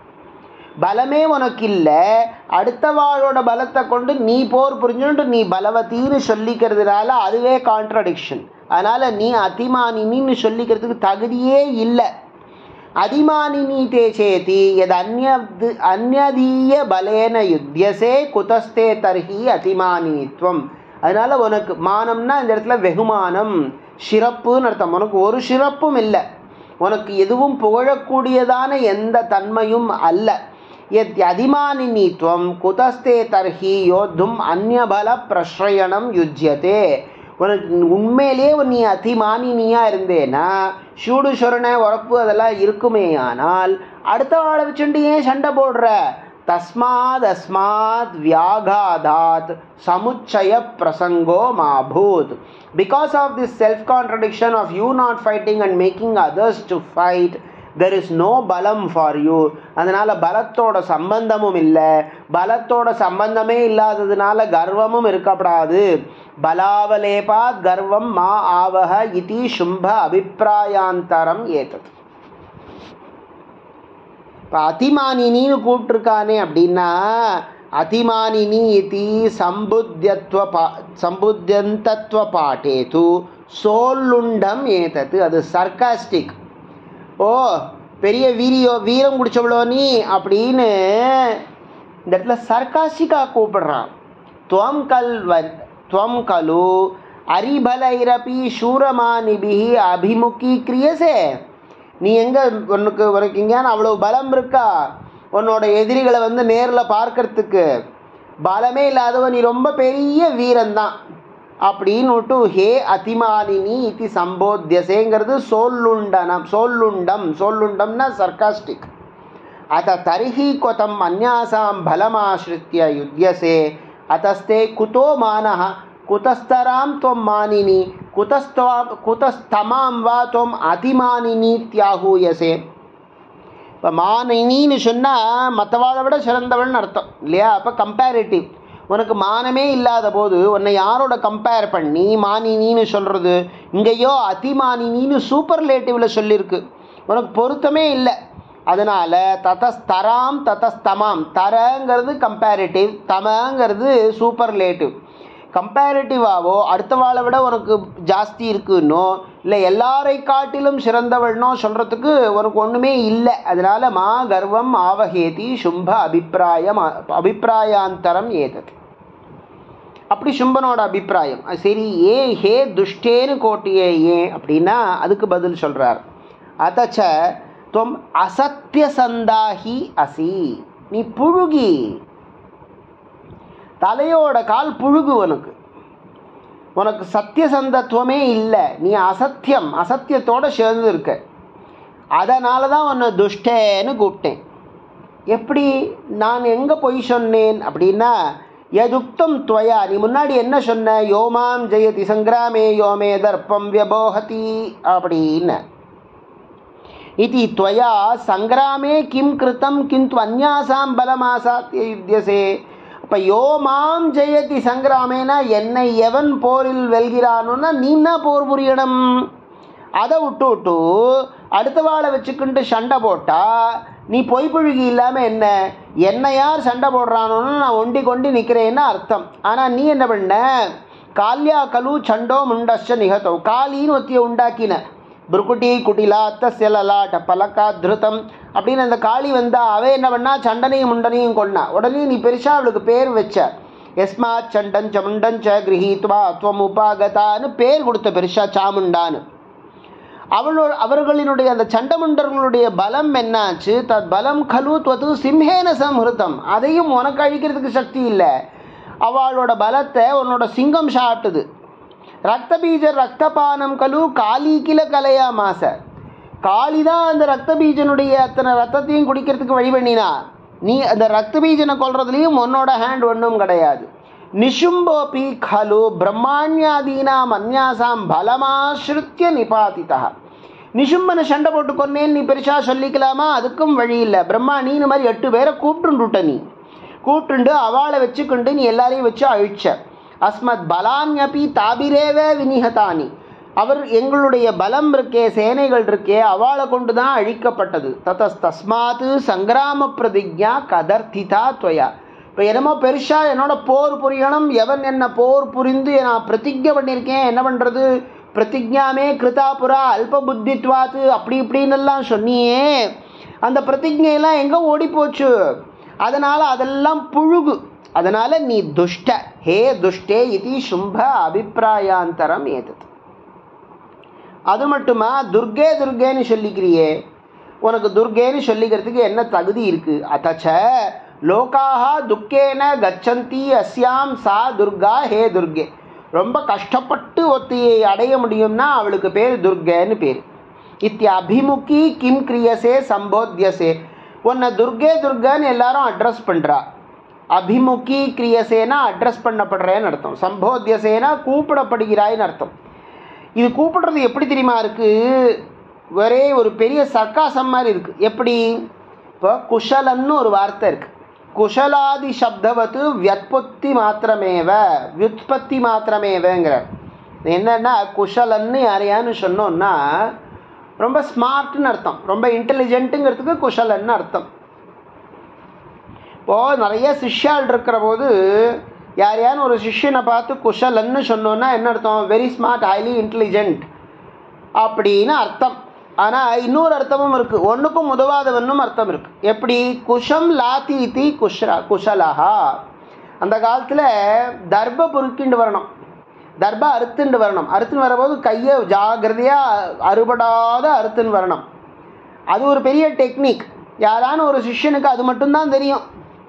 பலமே உனக்கு இல்லை அடுத்தவாளோட பலத்தை கொண்டு நீ போர் புரிஞ்சுட்டு நீ பலவத்தின்னு சொல்லிக்கிறதுனால அதுவே கான்ட்ரடிக்ஷன் அதனால் நீ அதிமானினின்னு சொல்லிக்கிறதுக்கு தகுதியே இல்லை அதிமானினி தே சேதி எது அந்நது அந்நதீய பலேன யுத்தியசே குதஸ்தே தர்ஹி அதிமானினித்வம் அதனால் உனக்கு மானம்னா இந்த இடத்துல வெகுமானம் சிறப்புன்னு அர்த்தம் உனக்கு ஒரு சிறப்பும் இல்லை உனக்கு எதுவும் புகழக்கூடியதான எந்த தன்மையும் அல்ல எத் அதிமானினித்வம் குதஸ்தே தர்ஹி யோத்தும் அந்நபல பிரஸ்ரயணம் யுஜ்யதே உனக்கு உண்மையிலேயே நீ அதிமானினியாக இருந்தேன்னா சூடு சொரணை உறப்பு அதெல்லாம் இருக்குமே ஆனால் அடுத்த ஆளை வச்சுட்டு ஏன் சண்டை போடுற தஸ்மாத் அஸ்மாத் வியாகாதாத் சமுச்சய பிரசங்கோ மாபூத் because of this self contradiction of you not fighting and making others to fight there is no பலம் ஃபார் யூ அதனால் பலத்தோட சம்பந்தமும் இல்லை பலத்தோட சம்பந்தமே இல்லாததுனால கர்வமும் இருக்கப்படாது பலாவலேபாத் கர்வம் மா ஆவக இதி சும்ப அபிப்பிராயாந்தரம் ஏத்தது இப்போ அதிமானினின்னு கூப்பிட்ருக்கானே அப்படின்னா அதிமானினி இதி சம்புத்தியத்துவ பா சம்புத்தியந்தத்துவ பாட்டே தூ சோல்லுண்டம் ஏதத்து அது சர்க்காஸ்டிக் ஓ பெரிய வீரியோ வீரம் குடிச்சவளோ நீ அப்படின்னு இந்த இடத்துல சர்க்காஸ்டிக்காக கூப்பிடுறான் துவம் கல்வன் துவம் கலு அரிபலைரபி சூரமானிபிஹி அபிமுகி கிரியசே நீ எங்கே உனக்கு உனக்கு எங்கேயான அவ்வளோ பலம் இருக்கா உன்னோட எதிரிகளை வந்து நேரில் பார்க்கறதுக்கு பலமே இல்லாதவன் நீ ரொம்ப பெரிய வீரன்தான் அப்படின்னுட்டு ஹே அதிமானினி இது சம்போத்தியசேங்கிறது சோல்லுண்டனம் சோல்லுண்டம் சோல்லுண்டம்னா சர்க்காஸ்டிக் அத தர்ஹி கொதம் அந்யாசாம் பலமாசிரித்ய யுத்தியசே அத்தஸ்தே குதோ மானः குதஸ்தராம் त्वं மானினி குதஸ்தவா குதஸ்தமாம் வா त्वம் அதிமானினி தியாகூயசே இப்போ மானினின்னு சொன்னால் மற்றவாளை விட சிறந்தவள்னு அர்த்தம் இல்லையா அப்போ கம்பேரிட்டிவ் உனக்கு மானமே இல்லாத போது உன்னை யாரோட கம்பேர் பண்ணி மானினின்னு சொல்கிறது இங்கேயோ அதிமானினின்னு சூப்பர்லேட்டிவில் சொல்லியிருக்கு உனக்கு பொருத்தமே இல்லை அதனால் ததஸ்தராம் ததஸ்தமாம் தரங்கிறது கம்பேரிட்டிவ் தமங்கிறது சூப்பர்லேட்டிவ் கம்பேரிட்டிவாவோ அடுத்தவாளை விட உனக்கு ஜாஸ்தி இருக்குன்னோ இல்லை எல்லாரை காட்டிலும் சிறந்தவள்னோ சொல்கிறதுக்கு உனக்கு ஒன்றுமே இல்லை அதனால் மா கர்வம் ஆவகேதி சும்ப அபிப்பிராயம் அபிப்பிராயாந்தரம் ஏதது அப்படி சும்பனோட அபிப்பிராயம் அது சரி ஏன் ஹே துஷ்டேன்னு கோட்டியே ஏன் அப்படின்னா அதுக்கு பதில் சொல்கிறார் அதச்ச துவம் அசத்திய சந்தாகி அசி நீ புழுகி தலையோட கால் புழுகு உனக்கு உனக்கு சத்தியசந்தத்துவமே இல்லை நீ அசத்தியம் அசத்தியத்தோட சேர்ந்து இருக்க அதனால தான் உன்னை துஷ்டேன்னு கூப்பிட்டேன் எப்படி நான் எங்கே பொய் சொன்னேன் அப்படின்னா எதுக்தம் துவயா நீ முன்னாடி என்ன சொன்ன யோமாம் ஜெயதி சங்கிராமே யோமே தர்ப்பம் வியபோகதி அப்படின்னு இது துவயா சங்கிராமே கிம் கிருத்தம் கிந்து அந்யாசாம் பலமாசாத்திய யுத்தியசே இப்போ யோ மாம் ஜெயதி சங்கிராமேனா என்னை எவன் போரில் வெல்கிறானோன்னா நீனா போர் புரியணும் அதை விட்டு விட்டு அடுத்த வாழை வச்சுக்கிட்டு சண்டை போட்டா நீ பொய்ப்புழுகி இல்லாமல் என்ன என்னை யார் சண்டை போடுறானோன்னு நான் ஒண்டி கொண்டு நிற்கிறேன்னு அர்த்தம் ஆனால் நீ என்ன பண்ண கால்யா கலு சண்டோ முண்டஸ்ச நிகதோ காலின்னு ஒத்தியை உண்டாக்கின புருக்குட்டி குட்டிலா அத்தஸ்ய லலாட்ட பலக்கா திருத்தம் அப்படின்னு அந்த காளி வந்தா அவ என்ன பண்ணா சண்டனையும் முண்டனையும் கொண்டா உடனே நீ பெருசா அவளுக்கு பேர் வச்ச எஸ்மாத் சண்டன் சமுண்டன் ச கிரகீத்வா துவம் உபாகதான்னு பேர் கொடுத்த பெருசா சாமுண்டான்னு அவளோட அவர்களினுடைய அந்த சண்டமுண்டர்களுடைய பலம் என்னாச்சு தத் பலம் கலு துவது சிம்ஹேன சம்ஹிருதம் அதையும் உனக்கு அழிக்கிறதுக்கு சக்தி இல்லை அவளோட பலத்தை உன்னோட சிங்கம் சாப்பிட்டுது ரத்த பீஜர் ரத்தபானம் கலு காலி கில கலையா மாச காளி தான் அந்த ரத்த பீஜனுடைய அத்தனை ரத்தத்தையும் குடிக்கிறதுக்கு வழி பண்ணினா நீ அந்த ரத்த பீஜனை கொல்றதுலேயும் உன்னோட ஹேண்ட் ஒன்றும் கிடையாது நிஷும்போபி खलु பிரம்மாண்யாதீனாம் அந்யாசாம் பலமாசிரித்திய நிபாதிதா நிஷும்பனை சண்டை போட்டு கொன்னேன்னு நீ பெருசா சொல்லிக்கலாமா அதுக்கும் வழி இல்லை பிரம்மா நீ இந்த மாதிரி எட்டு பேரை கூப்பிட்டுட்ட நீ கூப்பிட்டுண்டு அவளை வச்சுக்கொண்டு நீ எல்லாரையும் வச்சு அழிச்ச அஸ்மத் பலான்யபி தாபிரேவே வினிகதானி அவர் எங்களுடைய பலம் இருக்கே சேனைகள் இருக்கே அவளை கொண்டு தான் அழிக்கப்பட்டது ததஸ் தஸ்மாத் சங்கிராம பிரதிஜா கதர்த்திதா துவயா இப்போ என்னமோ பெருசாக என்னோட போர் புரியணும் எவன் என்ன போர் புரிந்து நான் பிரதிஜை பண்ணியிருக்கேன் என்ன பண்ணுறது பிரதிஜாமே கிருதாபுரா அல்ப புத்தித்வாத்து அப்படி இப்படின்னெல்லாம் சொன்னியே அந்த பிரதிஜையெல்லாம் எங்கே ஓடி போச்சு அதனால் அதெல்லாம் புழுகு அதனால் நீ துஷ்ட ஹே துஷ்டே இது சும்ப அபிப்பிராயாந்தரம் ஏதது அது மட்டுமா துர்கே துர்கேன்னு சொல்லிக்கிறியே உனக்கு துர்கேன்னு சொல்லிக்கிறதுக்கு என்ன தகுதி இருக்குது அத்தச்ச லோகாக துக்கேன கச்சந்தி அஸ்யாம் சா துர்கா ஹே துர்கே ரொம்ப கஷ்டப்பட்டு ஒத்தியை அடைய முடியும்னா அவளுக்கு பேர் துர்கேன்னு பேர் இத்திய அபிமுகி கிம் கிரியசே சம்போத்தியசே உன்னை துர்கே துர்கான்னு எல்லாரும் அட்ரஸ் பண்ணுறா அபிமுகி கிரியசேனா அட்ரஸ் பண்ணப்படுறேன்னு அர்த்தம் சம்போத்தியசேனா கூப்பிடப்படுகிறாய்னு அர்த்தம் இது கூப்பிடுறது எப்படி தெரியுமா இருக்குது ஒரே ஒரு பெரிய சர்க்காசம் மாதிரி இருக்குது எப்படி இப்போ குஷலன்னு ஒரு வார்த்தை இருக்குது குஷலாதி சப்தவத்து வியத்பத்தி மாத்திரமேவ வியுத்பத்தி மாத்திரமேவங்கிறார் என்னன்னா குஷலன்னு யாரையான்னு சொன்னோன்னா ரொம்ப ஸ்மார்ட்னு அர்த்தம் ரொம்ப இன்டெலிஜென்ட்டுங்கிறதுக்கு குஷலன்னு அர்த்தம் இப்போது நிறைய சிஷ்யால் இருக்கிற போது யார் யாரும் ஒரு சிஷ்யனை பார்த்து குஷலன்னு சொன்னோன்னா என்ன அர்த்தம் வெரி ஸ்மார்ட் ஹைலி இன்டெலிஜென்ட் அப்படின்னு அர்த்தம் ஆனால் இன்னொரு அர்த்தமும் இருக்குது ஒன்றுக்கும் உதவாதவன்னும் அர்த்தம் இருக்குது எப்படி குஷம் லாத்தீதி குஷ்ரா குஷலஹா அந்த காலத்தில் தர்ப பொறுக்கிண்டு வரணும் தர்ப அறுத்துண்டு வரணும் அறுத்துன்னு வரும்போது கையை ஜாகிரதையாக அறுபடாத அறுத்துன்னு வரணும் அது ஒரு பெரிய டெக்னிக் யாரான ஒரு சிஷ்யனுக்கு அது மட்டும்தான் தெரியும்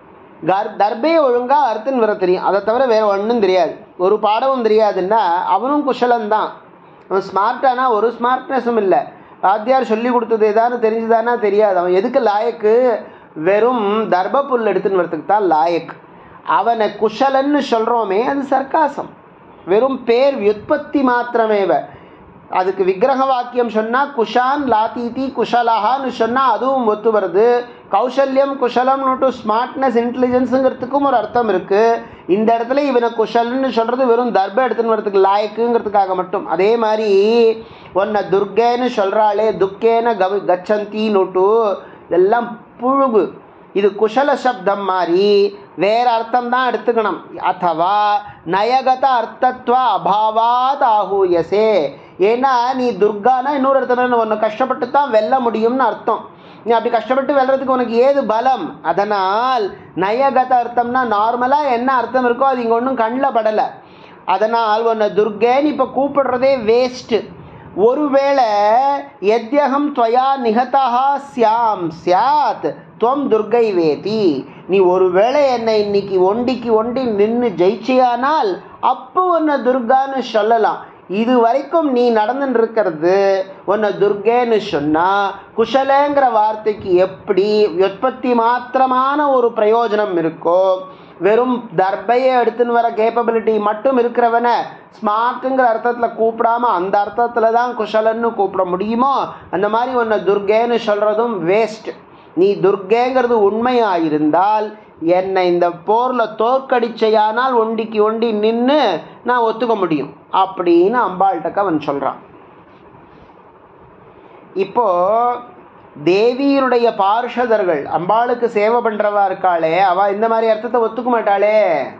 கர் தர்பே ஒழுங்காக அறுத்துன்னு வர தெரியும் அதை தவிர வேறு ஒன்றும் தெரியாது ஒரு பாடமும் தெரியாதுன்னா அவனும் குஷலந்தான் அவன் ஸ்மார்ட்டானா ஒரு ஸ்மார்ட்னஸும் இல்லை வாத்தியார் சொல்லி கொடுத்தது ஏதானு தெரிஞ்சுதானா தெரியாது அவன் எதுக்கு லாயக்கு வெறும் தர்ப புல் எடுத்துன்னு வரத்துக்கு தான் லாயக் அவனை குஷலன்னு சொல்கிறோமே அது சர்க்காசம் வெறும் பேர் வியுற்பத்தி மாத்திரமேவ அதுக்கு விக்கிரக வாக்கியம் சொன்னால் குஷான் லாத்தீதி குஷலஹான்னு சொன்னால் அதுவும் ஒத்து வருது கௌசல்யம் குஷலம்னுட்டு ஸ்மார்ட்னஸ் இன்டெலிஜென்ஸுங்கிறதுக்கும் ஒரு அர்த்தம் இருக்குது இந்த இடத்துல இவனை குஷல்னு சொல்கிறது வெறும் தர்ப எடுத்துன்னு வரதுக்கு லாயக்குங்கிறதுக்காக மட்டும் அதே மாதிரி உன்னை துர்கேன்னு சொல்கிறாளே துக்கேன கவ கச்சந்தின்னுட்டு இதெல்லாம் புழுகு இது குஷல சப்தம் மாதிரி வேற அர்த்தம் தான் எடுத்துக்கணும் அத்தவா நயகத அர்த்தத்வ அபாவாத் ஆகூயசே ஏன்னா நீ துர்கானா இன்னொரு அர்த்தம் உன்னை கஷ்டப்பட்டு தான் வெல்ல முடியும்னு அர்த்தம் நீ அப்படி கஷ்டப்பட்டு வெல்றதுக்கு உனக்கு ஏது பலம் அதனால் நயகத அர்த்தம்னா நார்மலாக என்ன அர்த்தம் இருக்கோ அது இங்கே ஒன்றும் கண்ணில் படலை அதனால் உன்னை துர்கேன்னு இப்போ கூப்பிடுறதே வேஸ்ட்டு ஒருவேளை எத்யகம் துவயா நிகதா சியாம் சியாத் துவம் துர்கை வேதி நீ ஒருவேளை என்னை இன்னைக்கு ஒண்டிக்கு ஒண்டி நின்று ஜெயிச்சியானால் அப்போ உன்னை துர்கான்னு சொல்லலாம் இது வரைக்கும் நீ நடந்துட்டு இருக்கிறது உன்னை துர்கேன்னு சொன்னால் குஷலங்கிற வார்த்தைக்கு எப்படி உற்பத்தி மாத்திரமான ஒரு பிரயோஜனம் இருக்கோ வெறும் தர்பையை எடுத்துன்னு வர கேப்பபிலிட்டி மட்டும் இருக்கிறவனை ஸ்மார்ட்டுங்கிற அர்த்தத்தில் கூப்பிடாம அந்த அர்த்தத்தில் தான் குஷலன்னு கூப்பிட முடியுமோ அந்த மாதிரி உன்னை துர்கேன்னு சொல்கிறதும் வேஸ்ட் நீ துர்கேங்கிறது உண்மையாக இருந்தால் என்னை இந்த போரில் தோற்கடிச்சையானால் ஒண்டிக்கு ஒண்டி நின்று நான் ஒத்துக்க முடியும் அப்படின்னு அம்பாள்கிட்ட அவன் சொல்கிறான் இப்போ தேவியினுடைய பார்ஷதர்கள் அம்பாளுக்கு சேவை பண்ணுறவா இருக்காளே அவள் இந்த மாதிரி அர்த்தத்தை ஒத்துக்க மாட்டாளே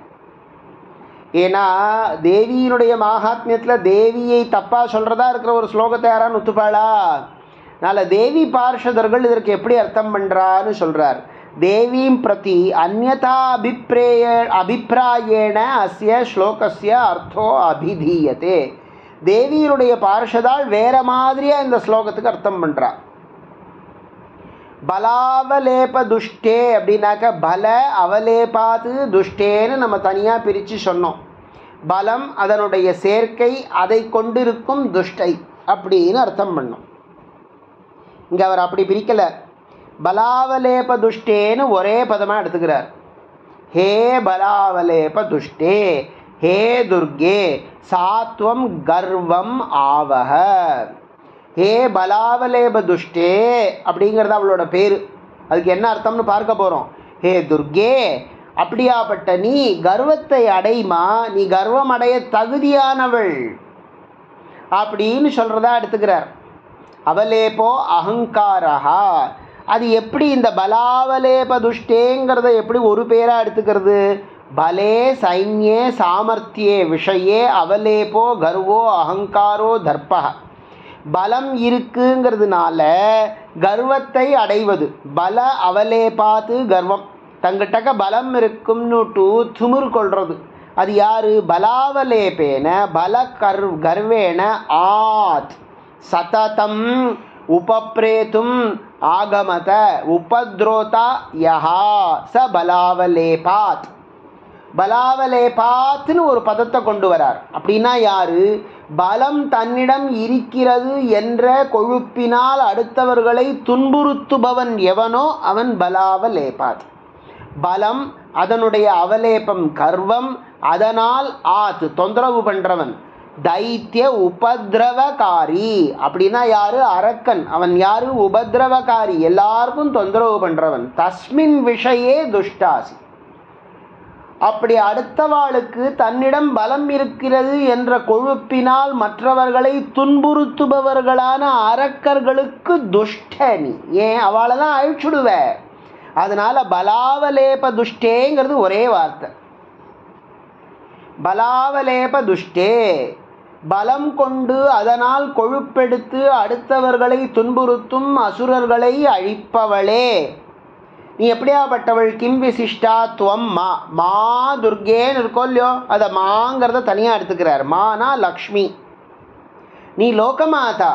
ஏன்னா தேவியினுடைய மகாத்மியத்தில் தேவியை தப்பாக சொல்கிறதா இருக்கிற ஒரு ஸ்லோகத்தை யாரான்னு ஒத்துப்பாளா அதனால் தேவி பார்ஷதர்கள் இதற்கு எப்படி அர்த்தம் பண்ணுறான்னு சொல்கிறார் தேவீம் பிரதி அந்நதா அபிப்ரேய அபிப்பிராயேண அஸ்ய ஸ்லோகஸ்ய அர்த்தோ அபிதீயத்தே தேவியினுடைய பார்ஷதால் வேற மாதிரியாக இந்த ஸ்லோகத்துக்கு அர்த்தம் பண்ணுறா பலாவலேப துஷ்டே அப்படின்னாக்க பல அவலேபாத்து துஷ்டேன்னு நம்ம தனியாக பிரித்து சொன்னோம் பலம் அதனுடைய சேர்க்கை அதை கொண்டிருக்கும் துஷ்டை அப்படின்னு அர்த்தம் பண்ணோம் இங்கே அவர் அப்படி பிரிக்கலை பலாவலேப துஷ்டேன்னு ஒரே பதமாக எடுத்துக்கிறார் ஹே பலாவலேப துஷ்டே ஹே துர்கே சாத்வம் கர்வம் ஆவக ஹே பலாவலேப துஷ்டே அப்படிங்கிறது அவளோட பேர் அதுக்கு என்ன அர்த்தம்னு பார்க்க போகிறோம் ஹே துர்கே அப்படியாப்பட்ட நீ கர்வத்தை அடைமா நீ கர்வம் அடைய தகுதியானவள் அப்படின்னு சொல்கிறதா எடுத்துக்கிறார் அவலேபோ அகங்காரஹா அது எப்படி இந்த பலாவலேப துஷ்டேங்கிறத எப்படி ஒரு பேராக எடுத்துக்கிறது பலே சைன்யே சாமர்த்தியே விஷயே அவலேபோ கர்வோ அகங்காரோ தர்பக பலம் இருக்குங்கிறதுனால கர்வத்தை அடைவது பல அவலேபாத்து கர்வம் தங்கிட்டக்க பலம் இருக்கும்னுட்டு துமுர் கொள்வது அது யாரு பலாவலேபேன பல கர் கர்வேண ஆத் சததம் உபப்ரேத்தும் ஆகமத உபத்ரோதா யஹா ச பலாவலேபாத் பலாவலேபாத்னு ஒரு பதத்தை கொண்டு வரார் அப்படின்னா யாரு பலம் தன்னிடம் இருக்கிறது என்ற கொழுப்பினால் அடுத்தவர்களை துன்புறுத்துபவன் எவனோ அவன் பலாவலேபாத் பலம் அதனுடைய அவலேபம் கர்வம் அதனால் ஆத் தொந்தரவு பண்றவன் தைத்திய உபதிரவகாரி அப்படின்னா யாரு அரக்கன் அவன் யாரு உபதிரவகாரி எல்லாருக்கும் தொந்தரவு பண்றவன் தஸ்மின் விஷயே துஷ்டாசி அப்படி அடுத்தவாளுக்கு தன்னிடம் பலம் இருக்கிறது என்ற கொழுப்பினால் மற்றவர்களை துன்புறுத்துபவர்களான அரக்கர்களுக்கு துஷ்டனி ஏன் அவளை தான் அழிச்சுடுவ அதனால பலாவலேப துஷ்டேங்கிறது ஒரே வார்த்தை பலாவலேப துஷ்டே பலம் கொண்டு அதனால் கொழுப்பெடுத்து அடுத்தவர்களை துன்புறுத்தும் அசுரர்களை அழிப்பவளே நீ எப்படியாப்பட்டவள் கிம் விசிஷ்டா துவம் மா மா துர்கேன்னு இருக்கோ இல்லையோ அதை மாங்கிறத தனியாக எடுத்துக்கிறார் மானா லக்ஷ்மி நீ லோகமாதா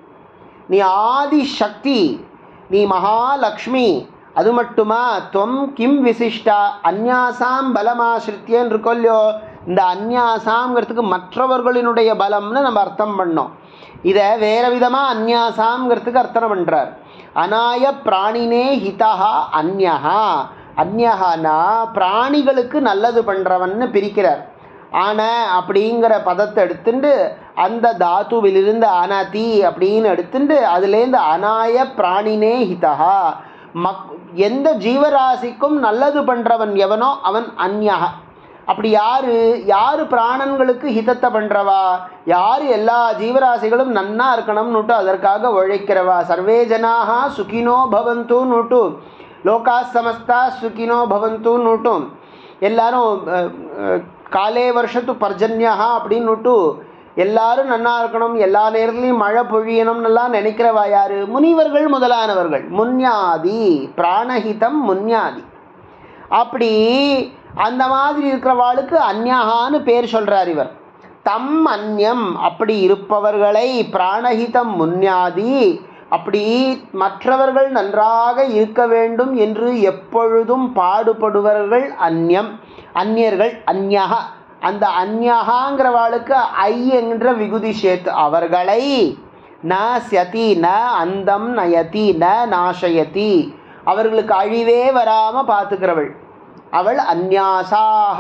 நீ ஆதி சக்தி நீ மகாலக்ஷ்மி அது மட்டுமா துவம் கிம் விசிஷ்டா அந்யாசாம் பலமாசிரித்தியன்னு இருக்கோ இல்லையோ இந்த அந்யாசாங்கிறதுக்கு மற்றவர்களினுடைய பலம்னு நம்ம அர்த்தம் பண்ணோம் இதை வேற விதமாக அந்யாசாங்கிறதுக்கு அர்த்தம் பண்ணுறார் அநாய பிராணினே ஹிதா அந்யஹா அந்யஹானா பிராணிகளுக்கு நல்லது பண்ணுறவன்னு பிரிக்கிறார் ஆன அப்படிங்கிற பதத்தை எடுத்துட்டு அந்த தாத்துவிலிருந்து அனதி அப்படின்னு எடுத்துட்டு அதுலேருந்து அநாய பிராணினே ஹிதா மக் எந்த ஜீவராசிக்கும் நல்லது பண்ணுறவன் எவனோ அவன் அந்யஹா அப்படி யாரு யாரு பிராணன்களுக்கு ஹிதத்தை பண்றவா யாரு எல்லா ஜீவராசிகளும் நன்னா இருக்கணும்னுட்டு அதற்காக உழைக்கிறவா சர்வே ஜனாக சுகினோ பவந்துன்னுட்டு லோகா சமஸ்தா சுகினோ பவந்துன்னுட்டும் எல்லாரும் அஹ், அஹ், காலே வருஷத்து பர்ஜன்யா அப்படின்னுட்டு எல்லாரும் நன்னா இருக்கணும் எல்லா நேரத்துலையும் மழை பொழியணும்னுலாம் நினைக்கிறவா யாரு முனிவர்கள் முதலானவர்கள் முன்யாதி பிராணஹிதம் முன்யாதி அப்படி அந்த மாதிரி இருக்கிறவாளுக்கு அந்யகான்னு பேர் சொல்றார் இவர் தம் அந்யம் அப்படி இருப்பவர்களை பிராணஹிதம் முன்யாதி அப்படி மற்றவர்கள் நன்றாக இருக்க வேண்டும் என்று எப்பொழுதும் பாடுபடுபவர்கள் அந்யம் அந்நியர்கள் அந்யகா அந்த அந்யகாங்கிறவாளுக்கு ஐ என்ற விகுதி சேர்த்து அவர்களை ந சதி ந அந்தம் நயதி ந நாசயதி அவர்களுக்கு அழிவே வராம பார்த்துக்கிறவள் அவள் அந்யாசாக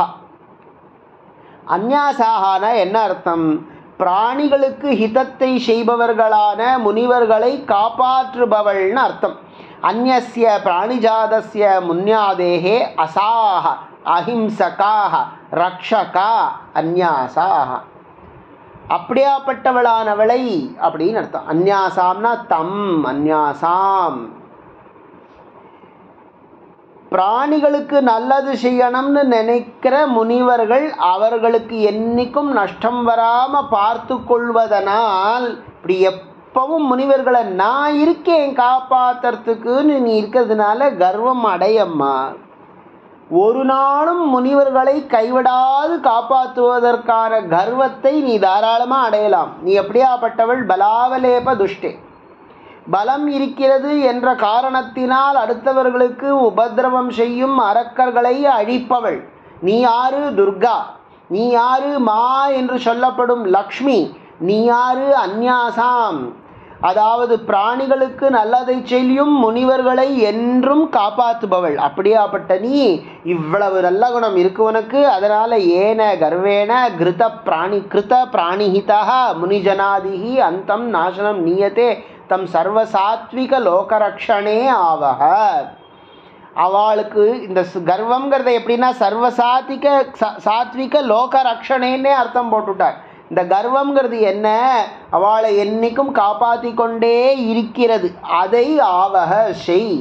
அந்யாசாகனா என்ன அர்த்தம் பிராணிகளுக்கு ஹிதத்தை செய்பவர்களான முனிவர்களை காப்பாற்றுபவள்னு அர்த்தம் அந்நிய பிராணிஜாதஸ்ய முன்யாதேகே அசாக அஹிம்சகாக ரக்ஷகா அந்யாசாக அப்படியாப்பட்டவளானவளை அப்படின்னு அர்த்தம் அந்யாசாம்னா தம் அந்யாசாம் பிராணிகளுக்கு நல்லது செய்யணும்னு நினைக்கிற முனிவர்கள் அவர்களுக்கு என்னைக்கும் நஷ்டம் வராம பார்த்து கொள்வதனால் இப்படி எப்பவும் முனிவர்களை நான் இருக்கேன் காப்பாத்துறதுக்குன்னு நீ இருக்கிறதுனால கர்வம் அடையம்மா ஒரு நாளும் முனிவர்களை கைவிடாது காப்பாற்றுவதற்கான கர்வத்தை நீ தாராளமாக அடையலாம் நீ எப்படியாப்பட்டவள் பலாவலேப துஷ்டே பலம் இருக்கிறது என்ற காரணத்தினால் அடுத்தவர்களுக்கு உபதிரவம் செய்யும் அரக்கர்களை அழிப்பவள் நீ யாரு துர்கா நீ யாரு மா என்று சொல்லப்படும் லக்ஷ்மி நீ யாரு அந்யாசாம் அதாவது பிராணிகளுக்கு நல்லதை செய்யும் முனிவர்களை என்றும் காப்பாற்றுபவள் அப்படியாப்பட்ட நீ இவ்வளவு நல்ல குணம் இருக்கு உனக்கு அதனால ஏன கர்வேன கிருத பிராணி கிருத பிராணிஹிதா முனிஜனாதிகி அந்தம் நாசனம் நீயத்தே தம் சர்வசாத்விக லோகரக்ஷணே ஆவக அவளுக்கு இந்த சு- கர்வம்ங்கிறத எப்படின்னா சர்வசாத்விக ச- சாத்விக லோக ரக்ஷணேன்னே அர்த்தம் போட்டுட்டார் இந்த கர்வம்ங்கிறது என்ன அவளை என்னைக்கும் காப்பாத்தி கொண்டே இருக்கிறது அதை ஆவக செய்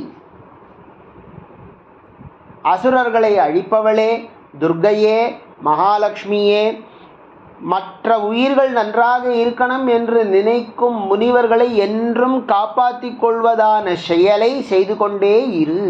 அசுரர்களை அழிப்பவளே துர்க்கையே மகாலட்சுமியே மற்ற உயிர்கள் நன்றாக இருக்கணும் என்று நினைக்கும் முனிவர்களை என்றும் காப்பாற்றிக் கொள்வதான செயலை செய்து கொண்டே இரு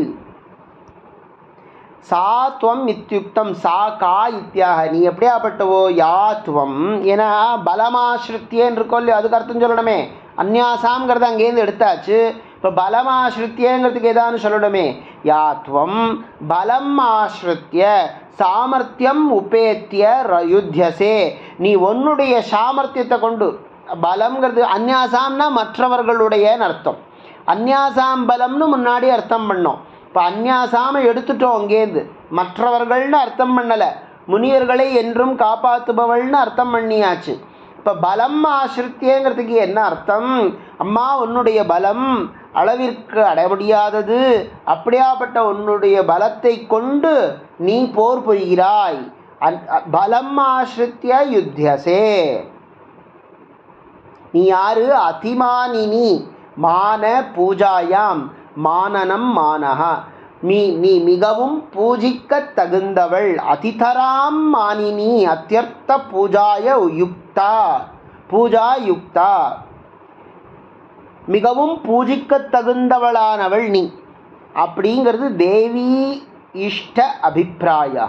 சா துவம் இத்தியுக்தம் சா கா இத்தியாக நீ எப்படியாப்பட்டவோ யா துவம் ஏன்னா பலமாசிரித்தியன்னு இருக்கோ இல்லையோ அதுக்கு அர்த்தம் சொல்லணுமே அந்யாசாங்கிறத அங்கேருந்து எடுத்தாச்சு இப்போ பலமாசிரித்தியங்கிறதுக்கு ஏதான்னு சொல்லணுமே யா துவம் பலம் ஆசிரித்திய சாமர்த்தியம் உபேத்திய ர- யுத்தியசே நீ உன்னுடைய சாமர்த்தியத்தை கொண்டு பலம்ங்கிறது அந்யாசாம்னா மற்றவர்களுடையன்னு அர்த்தம் அந்யாசாம் பலம்னு முன்னாடி அர்த்தம் பண்ணோம் இப்போ அந்யாசாம எடுத்துட்டோம் அங்கேருந்து மற்றவர்கள்னு அர்த்தம் பண்ணலை முனிவர்களை என்றும் காப்பாற்றுபவள்னு அர்த்தம் பண்ணியாச்சு இப்போ பலம் ஆசிரித்தியங்கிறதுக்கு என்ன அர்த்தம் அம்மா உன்னுடைய பலம் அளவிற்கு அடைய முடியாதது அப்படியாப்பட்ட உன்னுடைய பலத்தை கொண்டு நீ போர் புரிகிறாய் அந்- அ- பலம் ஆசிரித்திய யுத்தியசே நீ யாரு அதிமானினி மான பூஜாயாம் மானனம் மானஹா மீ நீ மிகவும் பூஜிக்க தகுந்தவள் அதிதராம் மானினி அத்தியர்த்த பூஜாய யுக்தா பூஜா யுக்தா மிகவும் பூஜிக்க தகுந்தவளானவள் நீ அப்படிங்கிறது தேவி இஷ்ட அபிப்பிராயா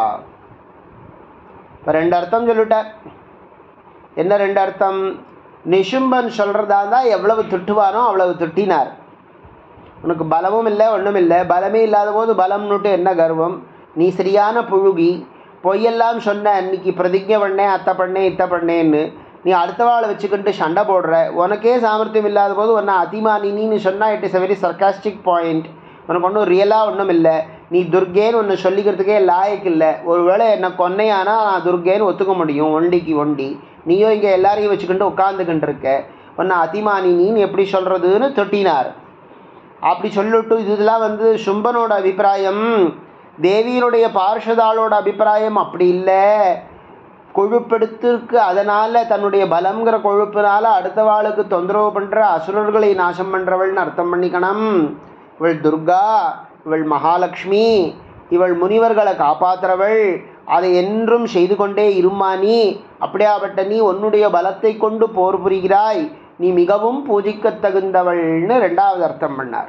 இப்போ ரெண்டு அர்த்தம் சொல்லிட்டார் என்ன ரெண்டு அர்த்தம் நிஷும்பன் சொல்கிறதா இருந்தால் எவ்வளவு திட்டுவானோ அவ்வளவு திட்டினார் உனக்கு பலமும் இல்லை ஒன்றும் இல்லை பலமே இல்லாத போது பலம்னுட்டு என்ன கர்வம் நீ சரியான புழுகி பொய்யெல்லாம் சொன்ன அன்னைக்கு பிரதிஜை பண்ணேன் அத்தை பண்ணேன் இத்தை பண்ணேன்னு நீ அடுத்தவாளை வச்சுக்கிட்டு சண்டை போடுற உனக்கே சாமர்த்தியம் இல்லாத போது உன்னை அதிமானினின்னு சொன்னால் it is a very sarcastic point உனக்கு ஒன்றும் ரியலாக ஒன்றும் இல்லை நீ துர்கேன்னு ஒன்று சொல்லிக்கிறதுக்கே லாயக்கு இல்லை ஒருவேளை என்னை கொன்னையானா நான் துர்கேன்னு ஒத்துக்க முடியும் ஒண்டிக்கு ஒண்டி நீயோ இங்கே எல்லாரையும் வச்சுக்கிட்டு உட்காந்துக்கிட்டு இருக்க உன்னை அதிமானினின்னு எப்படி சொல்கிறதுன்னு தொட்டினார் அப்படி சொல்லிட்டு இதெல்லாம் வந்து சும்பனோட அபிப்பிராயம் தேவியினுடைய பார்ஷதாளோட அபிப்பிராயம் அப்படி இல்லை கொழுப்பெடுத்திருக்கு அதனால் தன்னுடைய பலம்ங்கிற கொழுப்பினால அடுத்தவாளுக்கு தொந்தரவு பண்ணுற அசுரர்களை நாசம் பண்ணுறவள்னு அர்த்தம் பண்ணிக்கணும் இவள் துர்கா இவள் மகாலட்சுமி இவள் முனிவர்களை காப்பாற்றுறவள் அதை என்றும் செய்து கொண்டே இருமா நீ அப்படியாப்பட்ட நீ உன்னுடைய பலத்தை கொண்டு போர் புரிகிறாய் நீ மிகவும் பூஜிக்கத் தகுந்தவள்னு ரெண்டாவது அர்த்தம் பண்ணார்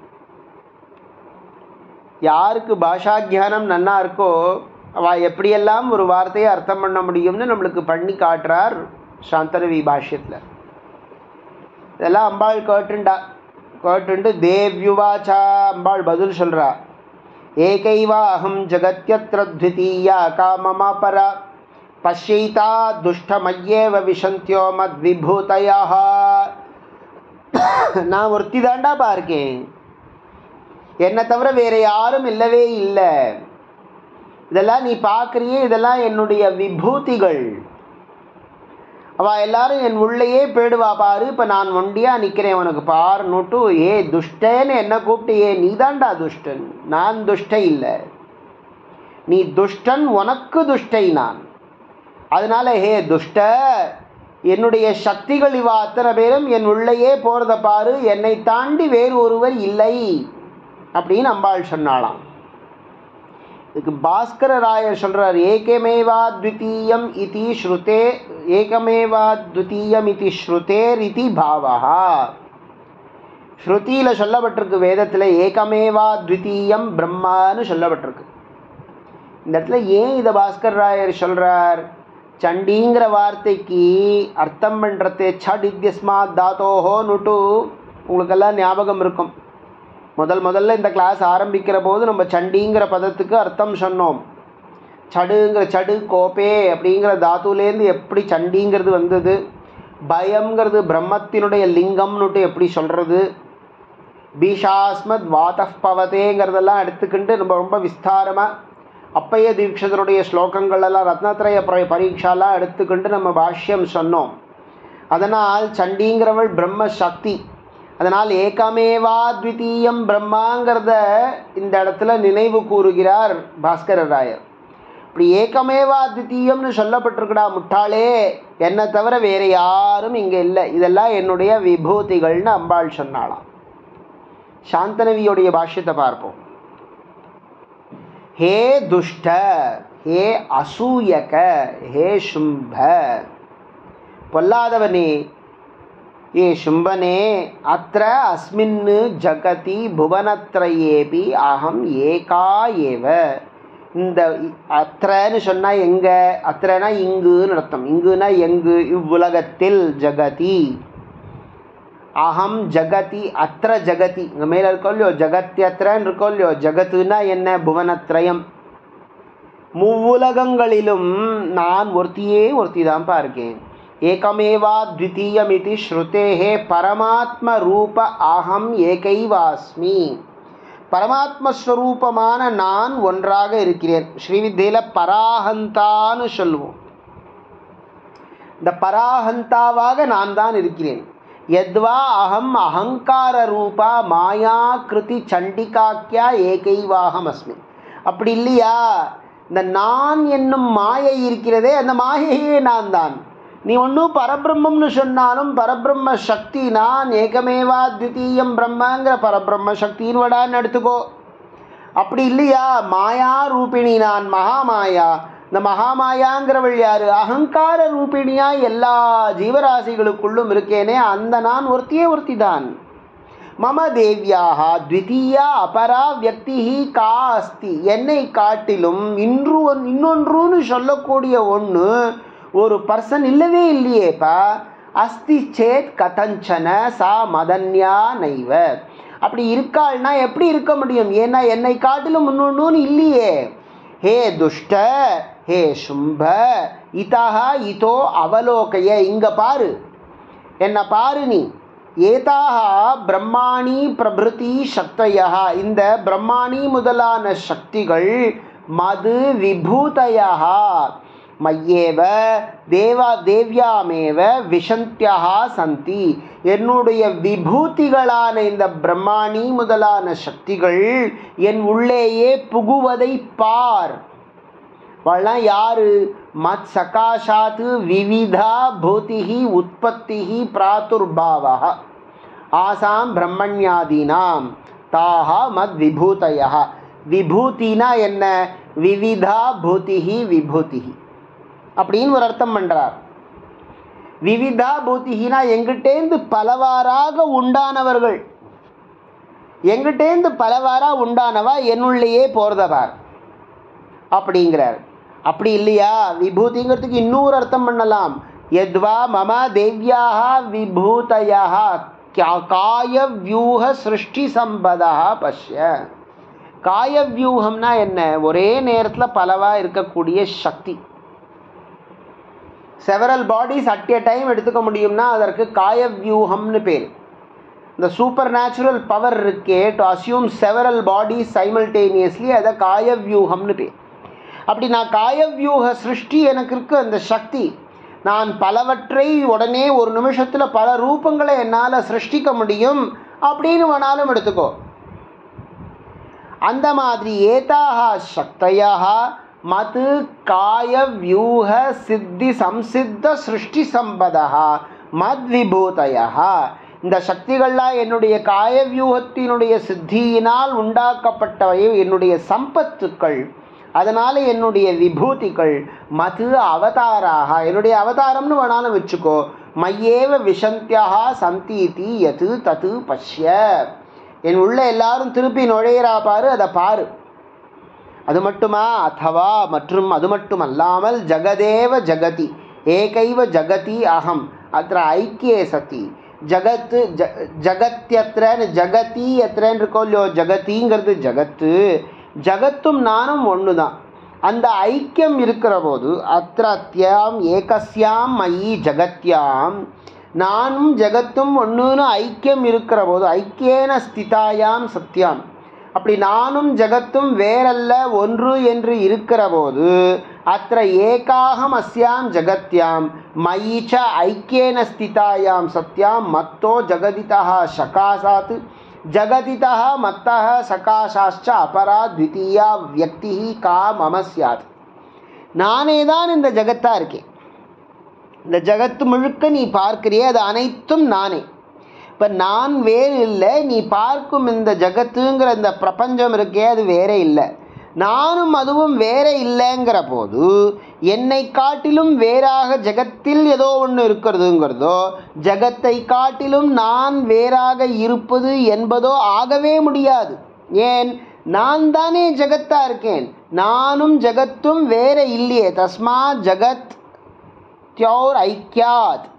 யாருக்கு பாஷா ஞானம் நன்னா இருக்கோ அவள் எப்படியெல்லாம் ஒரு வார்த்தையை அர்த்தம் பண்ண முடியும்னு நம்மளுக்கு பண்ணி காட்டுறார் சாந்தரவி பாஷ்யத்தில் இதெல்லாம் அம்பாள் கேட்டுண்டா கேட்டுண்டு தேவ்யுவாச்சா அம்பாள் பதில் சொல்கிறா ஏகைவா அகம் ஜகத்யத்ர த்விதீயா காமமா பரா பஷ்யைதா துஷ்டமய்யேவ விசந்தியோ மத் விபூதயா நான் ஒருத்தி தாண்டா பார்க்கேன் என்னை தவிர வேற யாரும் இல்லவே இல்லை இதெல்லாம் நீ பார்க்குறியே இதெல்லாம் என்னுடைய விபூதிகள் அவ எல்லாரும் என் உள்ளேயே போயிடுவா பாரு இப்போ நான் ஒண்டியா நிற்கிறேன் உனக்கு பாருன்னுட்டு ஏ துஷ்டன்னு என்ன கூப்பிட்டு ஏ நீதாண்டா துஷ்டன் நான் துஷ்டை இல்லை நீ துஷ்டன் உனக்கு துஷ்டை நான் அதனால ஹே துஷ்ட என்னுடைய சக்திகள் இவா அத்தனை பேரும் என் உள்ளேயே போகிறத பாரு என்னை தாண்டி வேறு ஒருவர் இல்லை அப்படின்னு அம்பாள் சொன்னாளாம் இதுக்கு பாஸ்கர ராயர் சொல்றார் ஏகமேவா த்விதீயம் இதி ஸ்ருதே ஏகமேவா த்விதீயம் இதி ஸ்ருதேர் இதி பாவஹா ஸ்ருதியில் சொல்லப்பட்டிருக்கு வேதத்தில் ஏகமேவா த்விதீயம் பிரம்மான்னு சொல்லப்பட்டிருக்கு இந்த இடத்துல ஏன் இதை பாஸ்கர் ராயர் சொல்றார் சண்டிங்கிற வார்த்தைக்கு அர்த்தம் பண்ணுறது சட் இத்தியஸ்மாத் தாத்தோஹோன்னுட்டு உங்களுக்கெல்லாம் ஞாபகம் இருக்கும் முதல் முதல்ல இந்த கிளாஸ் ஆரம்பிக்கிற போது நம்ம சண்டிங்கிற பதத்துக்கு அர்த்தம் சொன்னோம் சடுங்கிற சடு கோப்பே அப்படிங்கிற தாத்துலேருந்து எப்படி சண்டிங்கிறது வந்தது பயம்ங்கிறது பிரம்மத்தினுடைய லிங்கம்னுட்டு எப்படி சொல்கிறது பீஷாஸ்மத் வாதப் பவதேங்கிறதெல்லாம் எடுத்துக்கிட்டு நம்ம ரொம்ப விஸ்தாரமாக அப்பைய தீட்சிதருடைய ஸ்லோகங்கள் எல்லாம் ரத்னத்திரய பர- பரீட்சாலாம் எடுத்துக்கிட்டு நம்ம பாஷ்யம் சொன்னோம் அதனால் சண்டிங்கிறவள் பிரம்ம சக்தி அதனால் ஏகமேவா த்விதீயம் பிரம்மாங்கிறத இந்த இடத்துல நினைவு கூறுகிறார் பாஸ்கர ராயர் இப்படி ஏகமேவா த்விதீயம்னு சொல்லப்பட்டிருக்குடா முட்டாளே என்னை தவிர வேறு யாரும் இங்கே இல்லை இதெல்லாம் என்னுடைய விபூதிகள்னு அம்பாள் சொன்னாளாம் சாந்தனவியுடைய பாஷ்யத்தை பார்ப்போம் ஹே துஷ்ட ஹே அசூயக ஹே சும்ப பொல்லாதவனே ஏ சும்பனே அத்த அஸ்மின் ஜகதி புவனத்ரயேபி அகம் ஏகா ஏவ இந்த இ- அத்திரன்னு சொன்னால் எங்க அத்திரனா இங்குன்னு அர்த்தம் இங்குனா எங்கு இவ்வுலகத்தில் ஜகதி அகம் ஜகதி அத்திர ஜகதி இங்கே மேலே இருக்கோ இல்லையோ ஜகத்யத்திரன்னு இருக்கோ இல்லையோ ஜகத்துனா என்ன புவனத்ரயம் மூவுலகங்களிலும் நான் ஒருத்தியே ஒருத்தி தான்ப்பா இருக்கேன் ஏகமேவா த்விதீயமிதி ஸ்ருதேஹே பரமாத்ம ரூப அகம் ஏகைவாஸ்மி பரமாத்மஸ்வரூபமான நான் ஒன்றாக இருக்கிறேன் ஸ்ரீவித்யில பராஹந்தான்னு சொல்லுவோம் இந்த பராஹந்தாவாக நான் தான் இருக்கிறேன் யத்வா அகம் அகங்கார ரூபா மாயா கிருதி சண்டிகாக்கியா ஏகைவாகம் அஸ்மி அப்படி இல்லையா இந்த நான் என்னும் மாயை இருக்கிறதே அந்த மாயையே நான் தான் நீ ஒன்றும் பரபிரம்மம்னு சொன்னாலும் பரபிரம்ம சக்தி நான் ஏகமேவா த்விதீயம் பிரம்மங்கிற பரபிரம்ம சக்தின்னு வடான்னு எடுத்துக்கோ அப்படி இல்லையா மாயா ரூபிணி நான் மகாமாயா இந்த மகாமாயாங்கிறவள் யாரு அகங்கார ரூபிணியா எல்லா ஜீவராசிகளுக்குள்ளும் இருக்கேனே அந்த நான் ஒருத்தியே ஒருத்தி தான் மம தேவியாக த்விதீயா அபரா வியக்தி கா அஸ்தி என்னை காட்டிலும் இன்று ஒன்- இன்னொன்றுன்னு சொல்லக்கூடிய ஒன்று ஒரு பர்சன் இல்லவே இல்லையேப்பா அஸ்தி சேத் கதஞ்சன சா மதன்யா நைவ அப்படி இருக்காள்னா எப்படி இருக்க முடியும் ஏன்னா என்னை காட்டிலும் இன்னொன்னு இல்லையே ஹே துஷ்ட ஹே சும்ப இதா இதோ அவலோகைய இங்க பாரு என்ன பாரு நீ ஏதாக பிரம்மாணி பிரபிருதி சக்தயா இந்த பிரம்மாணி முதலான சக்திகள் மது விபூதயா மையேவ தேவா தேவ்யாமேவ விஷந்தியா சந்தி என்னுடைய விபூதிகளான இந்த பிரம்மாணி முதலான சக்திகள் என் உள்ளேயே புகுவதை பார் வள்ளம் யாரு மத் சகாஷாத் விவிதா பூதிஹி உற்பத்திஹி பிராதுர்பாவா ஆசாம் பிரம்மண்யாதீனாம் தாஹா மத் விபூதய விபூதினா என்ன விவிதா பூதிஹி விபூதிஹி அப்படின்னு ஒரு அர்த்தம் பண்றார் விவிதா பூதிஹினா எங்கிட்டேந்து பலவாறாக உண்டானவர்கள் எங்கிட்டேந்து பலவாறா உண்டானவா என்னுள்ளேயே போறதவார் அப்படிங்கிறார் அப்படி இல்லையா விபூதிங்கிறதுக்கு இன்னொரு அர்த்தம் பண்ணலாம் எத்வா மம தேவ்யாக விபூதயா காய வியூக சிருஷ்டி சம்பதா பஷ்ய காய வியூகம்னா என்ன ஒரே நேரத்தில் பலவா இருக்கக்கூடிய சக்தி several bodies at a time எடுத்துக்க முடியும்னா அதற்கு காய வியூகம்னு பேர் இந்த சூப்பர் நேச்சுரல் பவர் இருக்கே to assume several bodies simultaneously அதை காய வியூகம்னு பேர் அப்படி நான் காயவியூக சிருஷ்டி எனக்கு இருக்கு அந்த சக்தி நான் பலவற்றை உடனே ஒரு நிமிஷத்தில் பல ரூபங்களை என்னால் சிருஷ்டிக்க முடியும் அப்படின்னு வேணாலும் எடுத்துக்கோ அந்த மாதிரி ஏதாக சக்தையாக மது காய வியூக சித்தி சம்சித்த சிருஷ்டி சம்பதா மத் விபூதயா இந்த சக்திகள்லாம் என்னுடைய காய வியூகத்தினுடைய சித்தியினால் உண்டாக்கப்பட்டவை என்னுடைய சம்பத்துக்கள் அதனால் என்னுடைய விபூதிகள் மது அவதாராக என்னுடைய அவதாரம்னு வேணாலும் வச்சுக்கோ மையேவ விஷந்தியா சந்தீதி எது தது பஷ்ய என் உள்ள எல்லாரும் திருப்பி நுழையிறா பாரு அதை பாரு அது மட்டுமா அத்தவா மற்றும் அது மட்டும் அல்லாமல் ஜகதேவ ஜகதி ஏகைவ ஜகதி அகம் அத்த ஐக்கியே சதி ஜகத்து ஜ ஜகத்யத்ரன்னு ஜகதி எத்திரன்னு இருக்கோ இல்லையோ ஜகதிங்கிறது ஜகத்து ஜகத்தும் நானும் ஒன்று தான் அந்த ஐக்கியம் இருக்கிற போது அத்திரத்யாம் ஏகஸ்யாம் மயி ஜகத்யாம் நானும் ஜகத்தும் ஒன்றுன்னு ஐக்கியம் இருக்கிற போது ஐக்கியேன ஸ்திதாயாம் சத்யாம் அப்படி நானும் ஜகத்தும் வேறல்ல ஒன்று என்று இருக்கிற போது அத்த ஏகாகம் அஸ்யாம் ஜகத்யாம் மயி ச ஐக்கியேன ஸ்திதாயாம் சத்யாம் மத்தோ ஜகதிதா சகாசாத் ஜகதிதா மத்தः சகாசாச்ச அபரா த்விதீயா வியக்தி கா மம சியாத் நானே தான் இந்த ஜகத்தா இருக்கேன் இந்த ஜகத்து முழுக்க நீ பார்க்கிறியே அது அனைத்தும் நானே இப்போ நான் வேறு இல்லை நீ பார்க்கும் இந்த ஜகத்துங்கிற இந்த பிரபஞ்சம் இருக்கே அது வேற இல்லை நானும் அதுவும் வேற இல்லைங்கிற போது என்னை காட்டிலும் வேறாக ஜகத்தில் ஏதோ ஒன்று இருக்கிறதுங்கிறதோ ஜகத்தை காட்டிலும் நான் வேறாக இருப்பது என்பதோ ஆகவே முடியாது ஏன் நான் தானே ஜகத்தா இருக்கேன் நானும் ஜகத்தும் வேற இல்லையே தஸ்மா ஜகத் தியோர் ஐக்கியாத்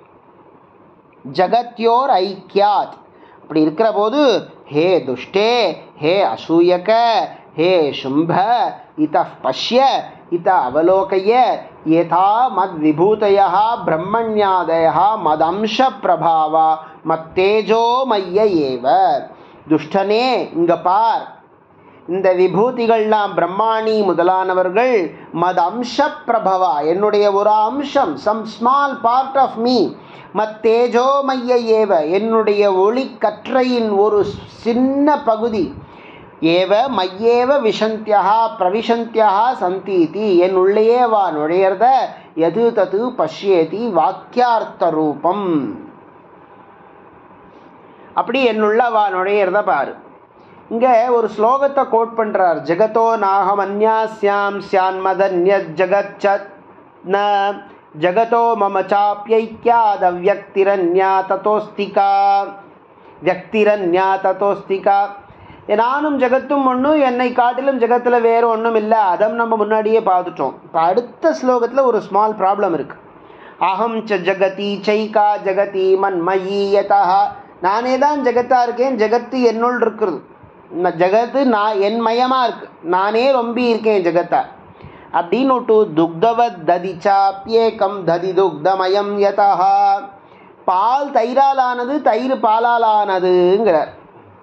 ஜகத்யோர் ஐக்கியாத் அப்படி இருக்கிற போது ஹே துஷ்டே ஹே அசூயக ஹே சும்ப இத பஷ்ய இத அவலோகய யதா மத் விபூதய பிரம்மண்யாதய மதம்ச பிரபாவா மத்தேஜோமய்ய ஏவ துஷ்டனே இங்க பார் இந்த விபூதிகள்லாம் பிரம்மாணி முதலானவர்கள் மத் அம்ச பிரபவா என்னுடைய ஒரு அம்சம் some small part of me மத் தேஜோமைய ஏவ என்னுடைய ஒளி கற்றையின் ஒரு சின்ன பகுதி ஏவ மையேவ விஷந்தியா பிரவிசந்தியா சந்தீதி என் உள்ளேயே வா நுழையறத எது தது பஷ்யேதி வாக்கியார்த்த ரூபம் அப்படி என்னுள்ள வா நுழையிறத பாரு இங்கே ஒரு ஸ்லோகத்தை கோட் பண்ணுறார் ஜெகதோ நாகம் அந்யாஸ்யாம் சியான்மதன்ய ஜகச்ச ந ஜகதோ மம சாப்பியைக்கியாத வியக்திரன்யா ததோஸ்திகா வியக்திரன்யா ததோஸ்திகா நானும் ஜெகத்தும் ஒன்றும் என்னை காட்டிலும் ஜெகத்தில் வேறு ஒன்றும் இல்லை அதை நம்ம முன்னாடியே பார்த்துட்டோம் இப்போ அடுத்த ஸ்லோகத்தில் ஒரு ஸ்மால் ப்ராப்ளம் இருக்குது அகம் ச ஜகதி சைகா ஜகதி மன்மயி யதா நானே தான் ஜெகத்தாக இருக்கேன் ஜெகத்து என்னுள் இருக்கிறது இந்த ஜெகத்து நான் என் மயமாக இருக்கு நானே ரொம்ப இருக்கேன் ஜெகத்தா அப்படின்னு விட்டு துக்தவத் ததி சாப்பியேகம் ததி துக்தமயம் யதா பால் தயிரால் ஆனது தயிர் பாலால் ஆனதுங்கிறார்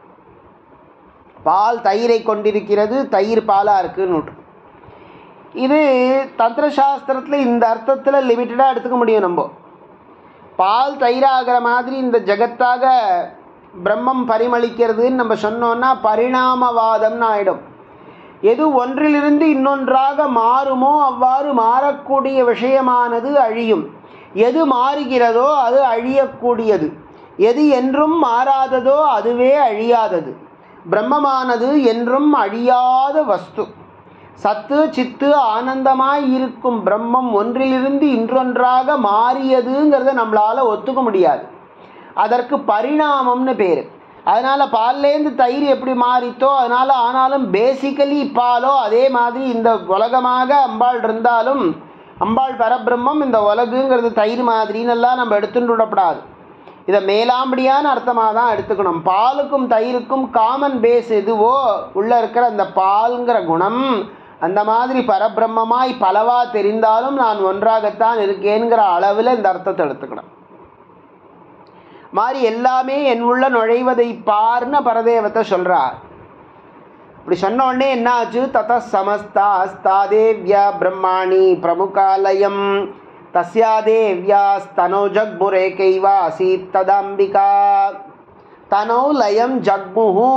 பால் தயிரை கொண்டிருக்கிறது தயிர் பாலாக இருக்குன்னு விட்டு இது தந்திரசாஸ்திரத்தில் இந்த அர்த்தத்தில் லிமிட்டடாக எடுத்துக்க முடியும் நம்ம பால் தயிராகிற மாதிரி இந்த ஜெகத்தாக பிரம்மம் பரிமளிக்கிறதுன்னு நம்ம சொன்னோன்னா பரிணாமவாதம்னு ஆயிடும் எது ஒன்றிலிருந்து இன்னொன்றாக மாறுமோ அவ்வாறு மாறக்கூடிய விஷயமானது அழியும் எது மாறுகிறதோ அது அழியக்கூடியது எது என்றும் மாறாததோ அதுவே அழியாதது பிரம்மமானது என்றும் அழியாத வஸ்து சத்து சித்து ஆனந்தமாய் இருக்கும் பிரம்மம் ஒன்றிலிருந்து இன்றொன்றாக மாறியதுங்கிறத நம்மளால் ஒத்துக்க முடியாது அதற்கு பரிணாமம்னு பேர் அதனால் பால்லேருந்து தயிர் எப்படி மாறித்தோ அதனால் ஆனாலும் பேசிக்கலி பாலோ அதே மாதிரி இந்த உலகமாக அம்பாள் இருந்தாலும் அம்பாள் பரபிரம்மம் இந்த உலகுங்கிறது தயிர் மாதிரின்னு எல்லாம் நம்ம எடுத்துட்டு விடப்படாது இதை மேலாம்படியான அர்த்தமாக தான் எடுத்துக்கணும் பாலுக்கும் தயிருக்கும் காமன் பேஸ் எதுவோ உள்ளே இருக்கிற அந்த பால்ங்கிற குணம் அந்த மாதிரி பரபிரம்மமாய் பலவா தெரிந்தாலும் நான் ஒன்றாகத்தான் இருக்கேங்கிற அளவில் இந்த அர்த்தத்தை எடுத்துக்கணும் மாதிரி எல்லாமே என் உள்ள நுழைவதை பார்னு பரதேவத்தை சொல்கிறார் இப்படி சொன்ன உடனே என்ன ஆச்சு தத சமஸ்தாஸ்தா தேவ்யா பிரம்மாணி பிரமுகாலயம் தஸ்யா தேவ்யா ஸ்தனோ ஜக்முரே கைவா ஆசீத் ததாம்பிகா தனோ லயம் ஜக்முஹு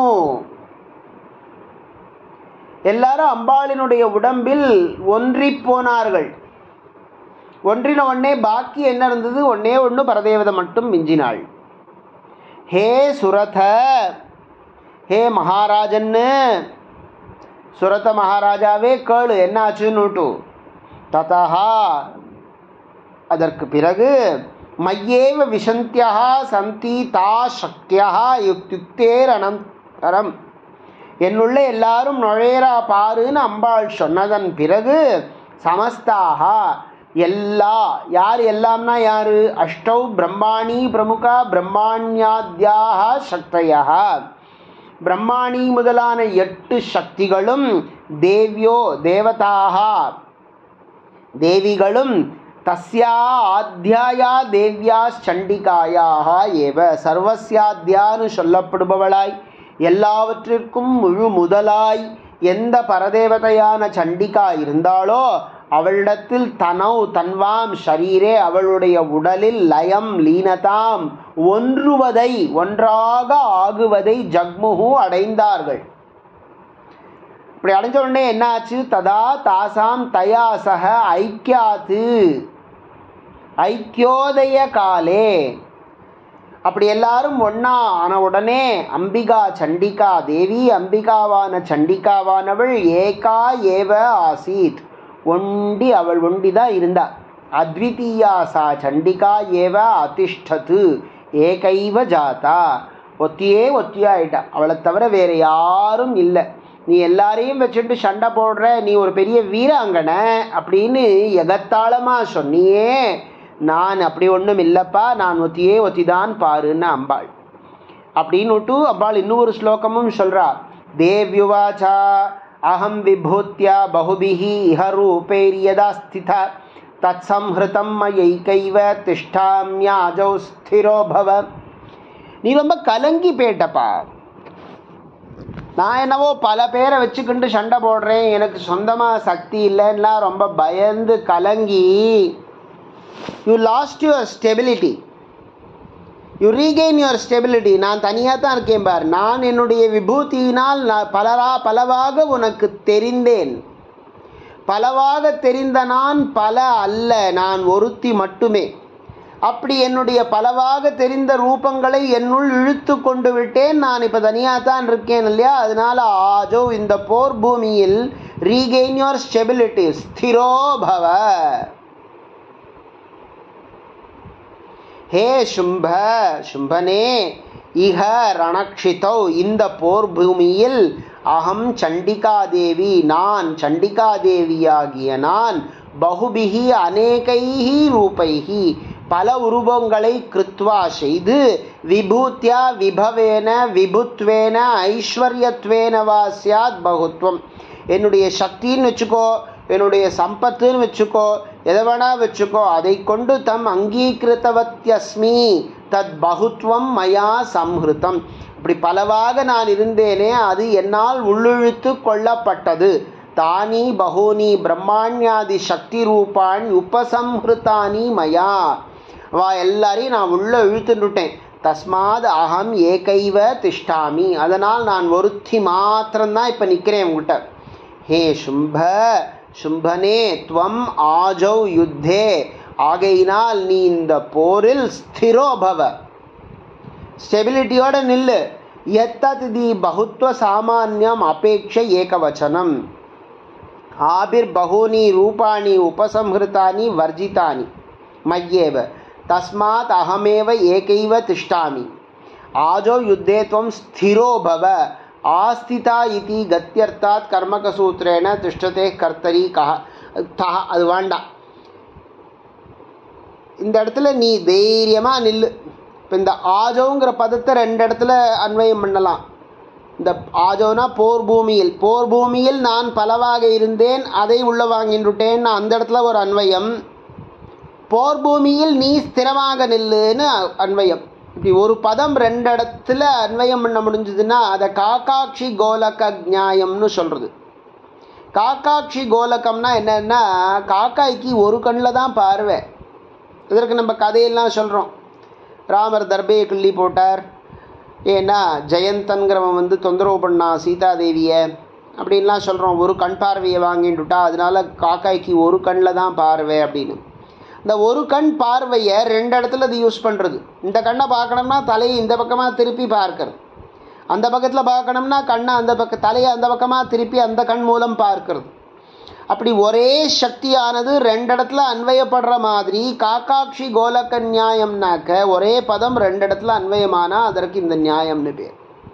எல்லாரும் அம்பாளினுடைய உடம்பில் ஒன்றி போனார்கள் ஒன்றின ஒன்னே பாக்கி என்ன இருந்தது ஒன்னே ஒன்று பரதேவதை மட்டும் மிஞ்சினாள் ஹே சுரத ஹே மகாராஜன்னு சுரத மகாராஜாவே கேளு என்ன ஆச்சுன்னுட்டு ததா அதற்கு பிறகு மையேவ விசந்தியா சந்தி தா சக்தியா யுக்தியுக்தேர் அனந்தரம் என்னுள்ள எல்லாரும் நுழையறா பாருன்னு அம்பாள் சொன்னதன் பிறகு சமஸ்தாக எல்லா யார் எல்லாம்னா யாரு அஷ்டௌ பிரம்மாணி பிரமுகா பிரம்மாண்யாத்யாக சக்தையா பிரம்மாணி முதலான எட்டு சக்திகளும் தேவ்யோ தேவதாக தேவிகளும் தஸ்யா ஆத்தியாயா தேவ்யா சண்டிகாயாக ஏவ சர்வசியாத்யான்னு சொல்லப்படுபவளாய் எல்லாவற்றிற்கும் முழு முதலாய் எந்த பரதேவதையான சண்டிகா இருந்தாளோ அவளிடத்தில் தனவ் தன்வாம் ஷரீரே அவளுடைய உடலில் லயம் லீனதாம் ஒன்றுவதை ஒன்றாக ஆகுவதை ஜக்முகு அடைந்தார்கள் இப்படி அடைஞ்ச உடனே என்ன ஆச்சு ததா தாசாம் தயா சக ஐக்கியாத்து ஐக்கியோதய காலே அப்படி எல்லாரும் ஒன்றா ஆன உடனே அம்பிகா சண்டிகா தேவி அம்பிகாவான சண்டிகாவானவள் ஏகா ஏவ ஆசீத் ஒண்டி அவள் ஒண்டி தான் இருந்தா அத்விதீயா சா சண்டிகா ஏவ அதிஷ்டது ஏகைவ ஜாதா ஒத்தியே ஒத்தியாயிட்டா அவளை தவிர வேற யாரும் இல்லை நீ எல்லாரையும் வச்சுட்டு சண்டை போடுற நீ ஒரு பெரிய வீராங்கனை அப்படின்னு எகத்தாளமாக சொன்னியே நான் அப்படி ஒன்றும் இல்லைப்பா நான் ஒத்தியே ஒத்திதான் பாருன்னு அம்பாள் அப்படின்னுட்டு அம்பாள் இன்னொரு ஸ்லோகமும் சொல்கிறா தேவ்யுவாச்சா அகம் விபூத்தியா பகுபிஹி இஹ ரூபைரியதா ஸ்தித தத் சம்ஹிருதம் மயைகைவ திஷ்டாமியாஜௌ ஸ்திரோ பவ நீ ரொம்ப கலங்கி போயிட்டப்பா நான் என்னவோ பல பேரை வச்சுக்கிண்டு சண்டை போடுறேன் எனக்கு சொந்தமாக சக்தி இல்லைன்னா ரொம்ப பயந்து கலங்கி you lost your stability you regain your stability நான் தனியாக தான் இருக்கேன் பார் நான் என்னுடைய விபூதியினால் நான் பலரா பலவாக உனக்கு தெரிந்தேன் பலவாக தெரிந்த நான் பல அல்ல நான் ஒருத்தி மட்டுமே அப்படி என்னுடைய பலவாக தெரிந்த ரூபங்களை என்னுள் இழுத்து கொண்டு விட்டேன் நான் இப்போ தனியாக தான் இருக்கேன் இல்லையா அதனால ஆஜோ இந்த போர் பூமியில் ரீகெயின் யுவர் ஸ்டெபிலிட்டி ஸ்திரோ பவ ஹே சும்ப சும்பனே இஹ ரணக்ஷிதௌ இந்த போர் பூமியில் அகம் சண்டிகாதேவி நான் சண்டிகாதேவியாகிய நான் பகுபிகி அநேகைஹி ரூபைஹி பல உருவங்களை கிருத்வா செய்து விபூத்யா விபவேன விபுத்வேன ஐஸ்வர்யத்வேன வா சியாத் பகுத்வம் என்னுடைய சக்தின்னு வச்சுக்கோ என்னுடைய சம்பத்துன்னு வச்சுக்கோ எதை வேணா வச்சுக்கோ அதை கொண்டு தம் அங்கீகிருத்தவத்யஸ்மி தத் பகுத்வம் மயா சம்ஹிருதம் இப்படி பலவாக நான் இருந்தேனே அது என்னால் உள்ளிழுத்து கொள்ளப்பட்டது தானி பகூனி பிரம்மாண்யாதி சக்தி ரூபான் உபசம்ஹிருத்தானி மயா வா எல்லாரையும் நான் உள்ள இழுத்துட்டேன் தஸ்மாத் அகம் ஏகைவ திஷ்டாமி அதனால் நான் ஒருத்தி மாத்திரம்தான் இப்போ நிற்கிறேன் உங்கள்கிட்ட ஹே சும்ப சும்பனே துவம் ஆஜௌ யுத்தே ஆகையினால் நீ இந்த போரில் ஸ்திரோபவ ஸ்டெபிலிட்டியோட நில்லு எத்தத் தி பகுத்வ சாமானியம் அபேட்ச ஏகவச்சனம் ஆபிர் பகூனி ரூபாணி உபசம்ஹிருத்தானி வர்ஜிதானி மய்யேவ தஸ்மாத் அகமேவ ஏகைவ திஷ்டாமி ஆஜோ யுத்தே துவம் ஸ்திரோ பவ ஆஸ்திதா இதி கத்தியர்த்தாத் கர்மகசூத்திரேன திஷ்டதே கர்த்தரி கஹ தஹ அது வேண்டாம் இந்த இடத்துல நீ தைரியமாக நில்லு இப்போ இந்த ஆஜோங்கிற பதத்தை ரெண்டு இடத்துல அன்வயம் பண்ணலாம் இந்த ஆஜோனா போர் பூமியில் போர் பூமியில் நான் பலவாக இருந்தேன் அதை உள்ள வாங்கிட்டுட்டேன் அந்த இடத்துல ஒரு அன்வயம் போர் பூமியில் நீ ஸ்திரமாக நில்லுன்னு அன்வயம் இப்படி ஒரு பதம் ரெண்டு இடத்துல அன்வயம் பண்ண முடிஞ்சதுன்னா அதை காக்காட்சி கோலக நியாயம்னு சொல்கிறது காக்காட்சி கோலகம்னா என்னன்னா காக்காய்க்கு ஒரு கண்ணில் தான் பார்வை இதற்கு நம்ம கதையெல்லாம் சொல்கிறோம் ராமர் தர்பையை கிள்ளி போட்டார் ஏன்னா ஜெயந்தன்கிறவன் வந்து தொந்தரவு பண்ணான் சீதாதேவியை அப்படின்லாம் சொல்கிறோம் ஒரு கண் பார்வையை வாங்கிட்டுட்டா அதனால காக்காய்க்கு ஒரு கண்ணில் தான் பார்வை அப்படின்னு இந்த ஒரு கண் பார்வையை ரெண்டு இடத்துல அது யூஸ் பண்ணுறது இந்த கண்ணை பார்க்கணும்னா தலையை இந்த பக்கமாக திருப்பி பார்க்கறது அந்த பக்கத்தில் பார்க்கணும்னா கண்ணை அந்த பக்க தலையை அந்த பக்கமாக திருப்பி அந்த கண் மூலம் பார்க்கறது அப்படி ஒரே சக்தியானது ரெண்டு இடத்துல அன்வயப்படுற மாதிரி காக்காட்சி கோலக்க நியாயம்னாக்க ஒரே பதம் ரெண்டு இடத்துல அன்வயமானா அதற்கு இந்த நியாயம்னு பேர்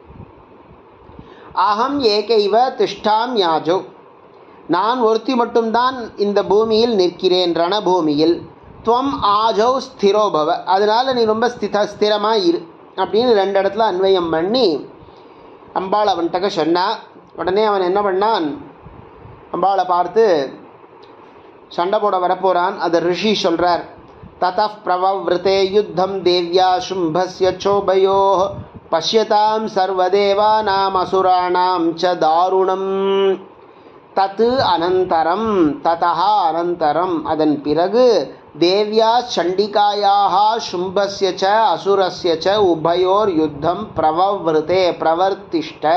அகம் ஏகைவ திஷ்டாம் யாஜோ நான் ஒருத்தி மட்டும்தான் இந்த பூமியில் நிற்கிறேன் ரணபூமியில் துவம் ஆஜௌ ஸ்திரோபவ அதனால் நீ ரொம்ப ஸ்தித ஸ்திரமாக இரு அப்படின்னு ரெண்டு இடத்துல அன்வயம் பண்ணி அம்பாள் அவன்கிட்ட சொன்னா உடனே அவன் என்ன பண்ணான் அம்பாளை பார்த்து சண்டை போட வரப்போகிறான் அதை ரிஷி சொல்கிறார் தத பிரவவிருத்தே யுத்தம் தேவ்யா சும்பஸ்ய சோபயோ பஷ்யதாம் சர்வதேவானாம் அசுராணாம் ச தாருணம் தத்து அனந்தரம் ததா அனந்தரம் அதன் பிறகு தேவ்யா சண்டிகாயாக சும்பஸ்ய ச அசுரஸ்ய ச உபயோர் யுத்தம் பிரவவிருத்தே பிரவர்த்திஷ்ட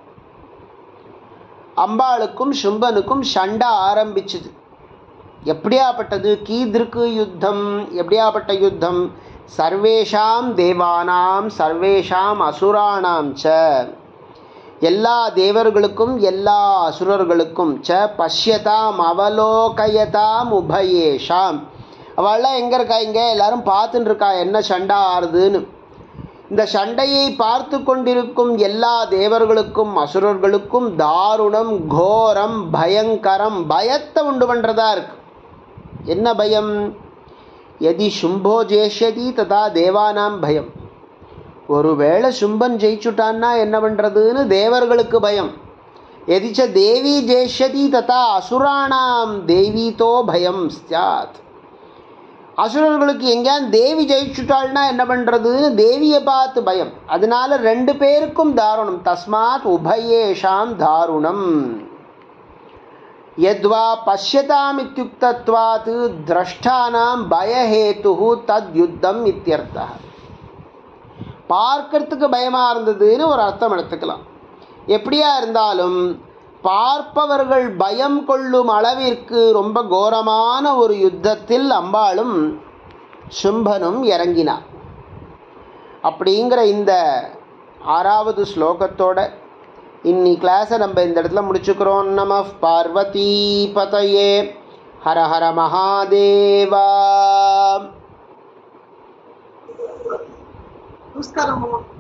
அம்பாளுக்கும் சும்பனுக்கும் சண்டை ஆரம்பிச்சுது எப்படியாப்பட்டது கீதிருக்கு யுத்தம் எப்படியாப்பட்ட யுத்தம் சர்வேஷாம் தேவானாம் சர்வேஷாம் அசுராணாம் ச எல்லா தேவர்களுக்கும் எல்லா அசுரர்களுக்கும் ச பஷ்யதாம் அவலோகயதாம் உபயேஷாம் அவள்லாம் எங்கே இருக்கா இங்கே எல்லாரும் பார்த்துட்டு இருக்கா என்ன சண்டை ஆறுதுன்னு இந்த சண்டையை பார்த்து கொண்டிருக்கும் எல்லா தேவர்களுக்கும் அசுரர்களுக்கும் தாருணம் கோரம் பயங்கரம் பயத்தை உண்டு பண்ணுறதா இருக்கு என்ன பயம் எதி சும்போ ஜெயிஷதி ததா தேவானாம் பயம் ஒருவேளை சும்பன் ஜெயிச்சுட்டான்னா என்ன பண்ணுறதுன்னு தேவர்களுக்கு பயம் எதிச்ச தேவி ஜெயிஷதி ததா அசுராணாம் தேவீதோ பயம் சாத் அசுரர்களுக்கு எங்கேயாவது தேவி ஜெயிச்சுட்டாள்னா என்ன பண்ணுறதுன்னு தேவியை பார்த்து பயம் அதனால ரெண்டு பேருக்கும் தாருணம் தஸ்மாத் உபயேஷாம் தாருணம் யத்வா பசியதாம் இத்தியுக்தத்வாத் திரஷ்டானாம் பயஹேத்து தத் யுத்தம் இத்தியர்த்தா பார்க்கறதுக்கு பயமாக இருந்ததுன்னு ஒரு அர்த்தம் எடுத்துக்கலாம் எப்படியா இருந்தாலும் பார்ப்பவர்கள் பயம் கொள்ளும் அளவிற்கு ரொம்ப கோரமான ஒரு யுத்தத்தில் அம்பாளும் சும்பனும் இறங்கினான் அப்படிங்கிற இந்த ஆறாவது ஸ்லோகத்தோட இன்னி கிளாஸை நம்ம இந்த இடத்துல முடிச்சுக்கிறோம் நம பார்வதி பதையே ஹர ஹர மகாதேவா நமஸ்காரம்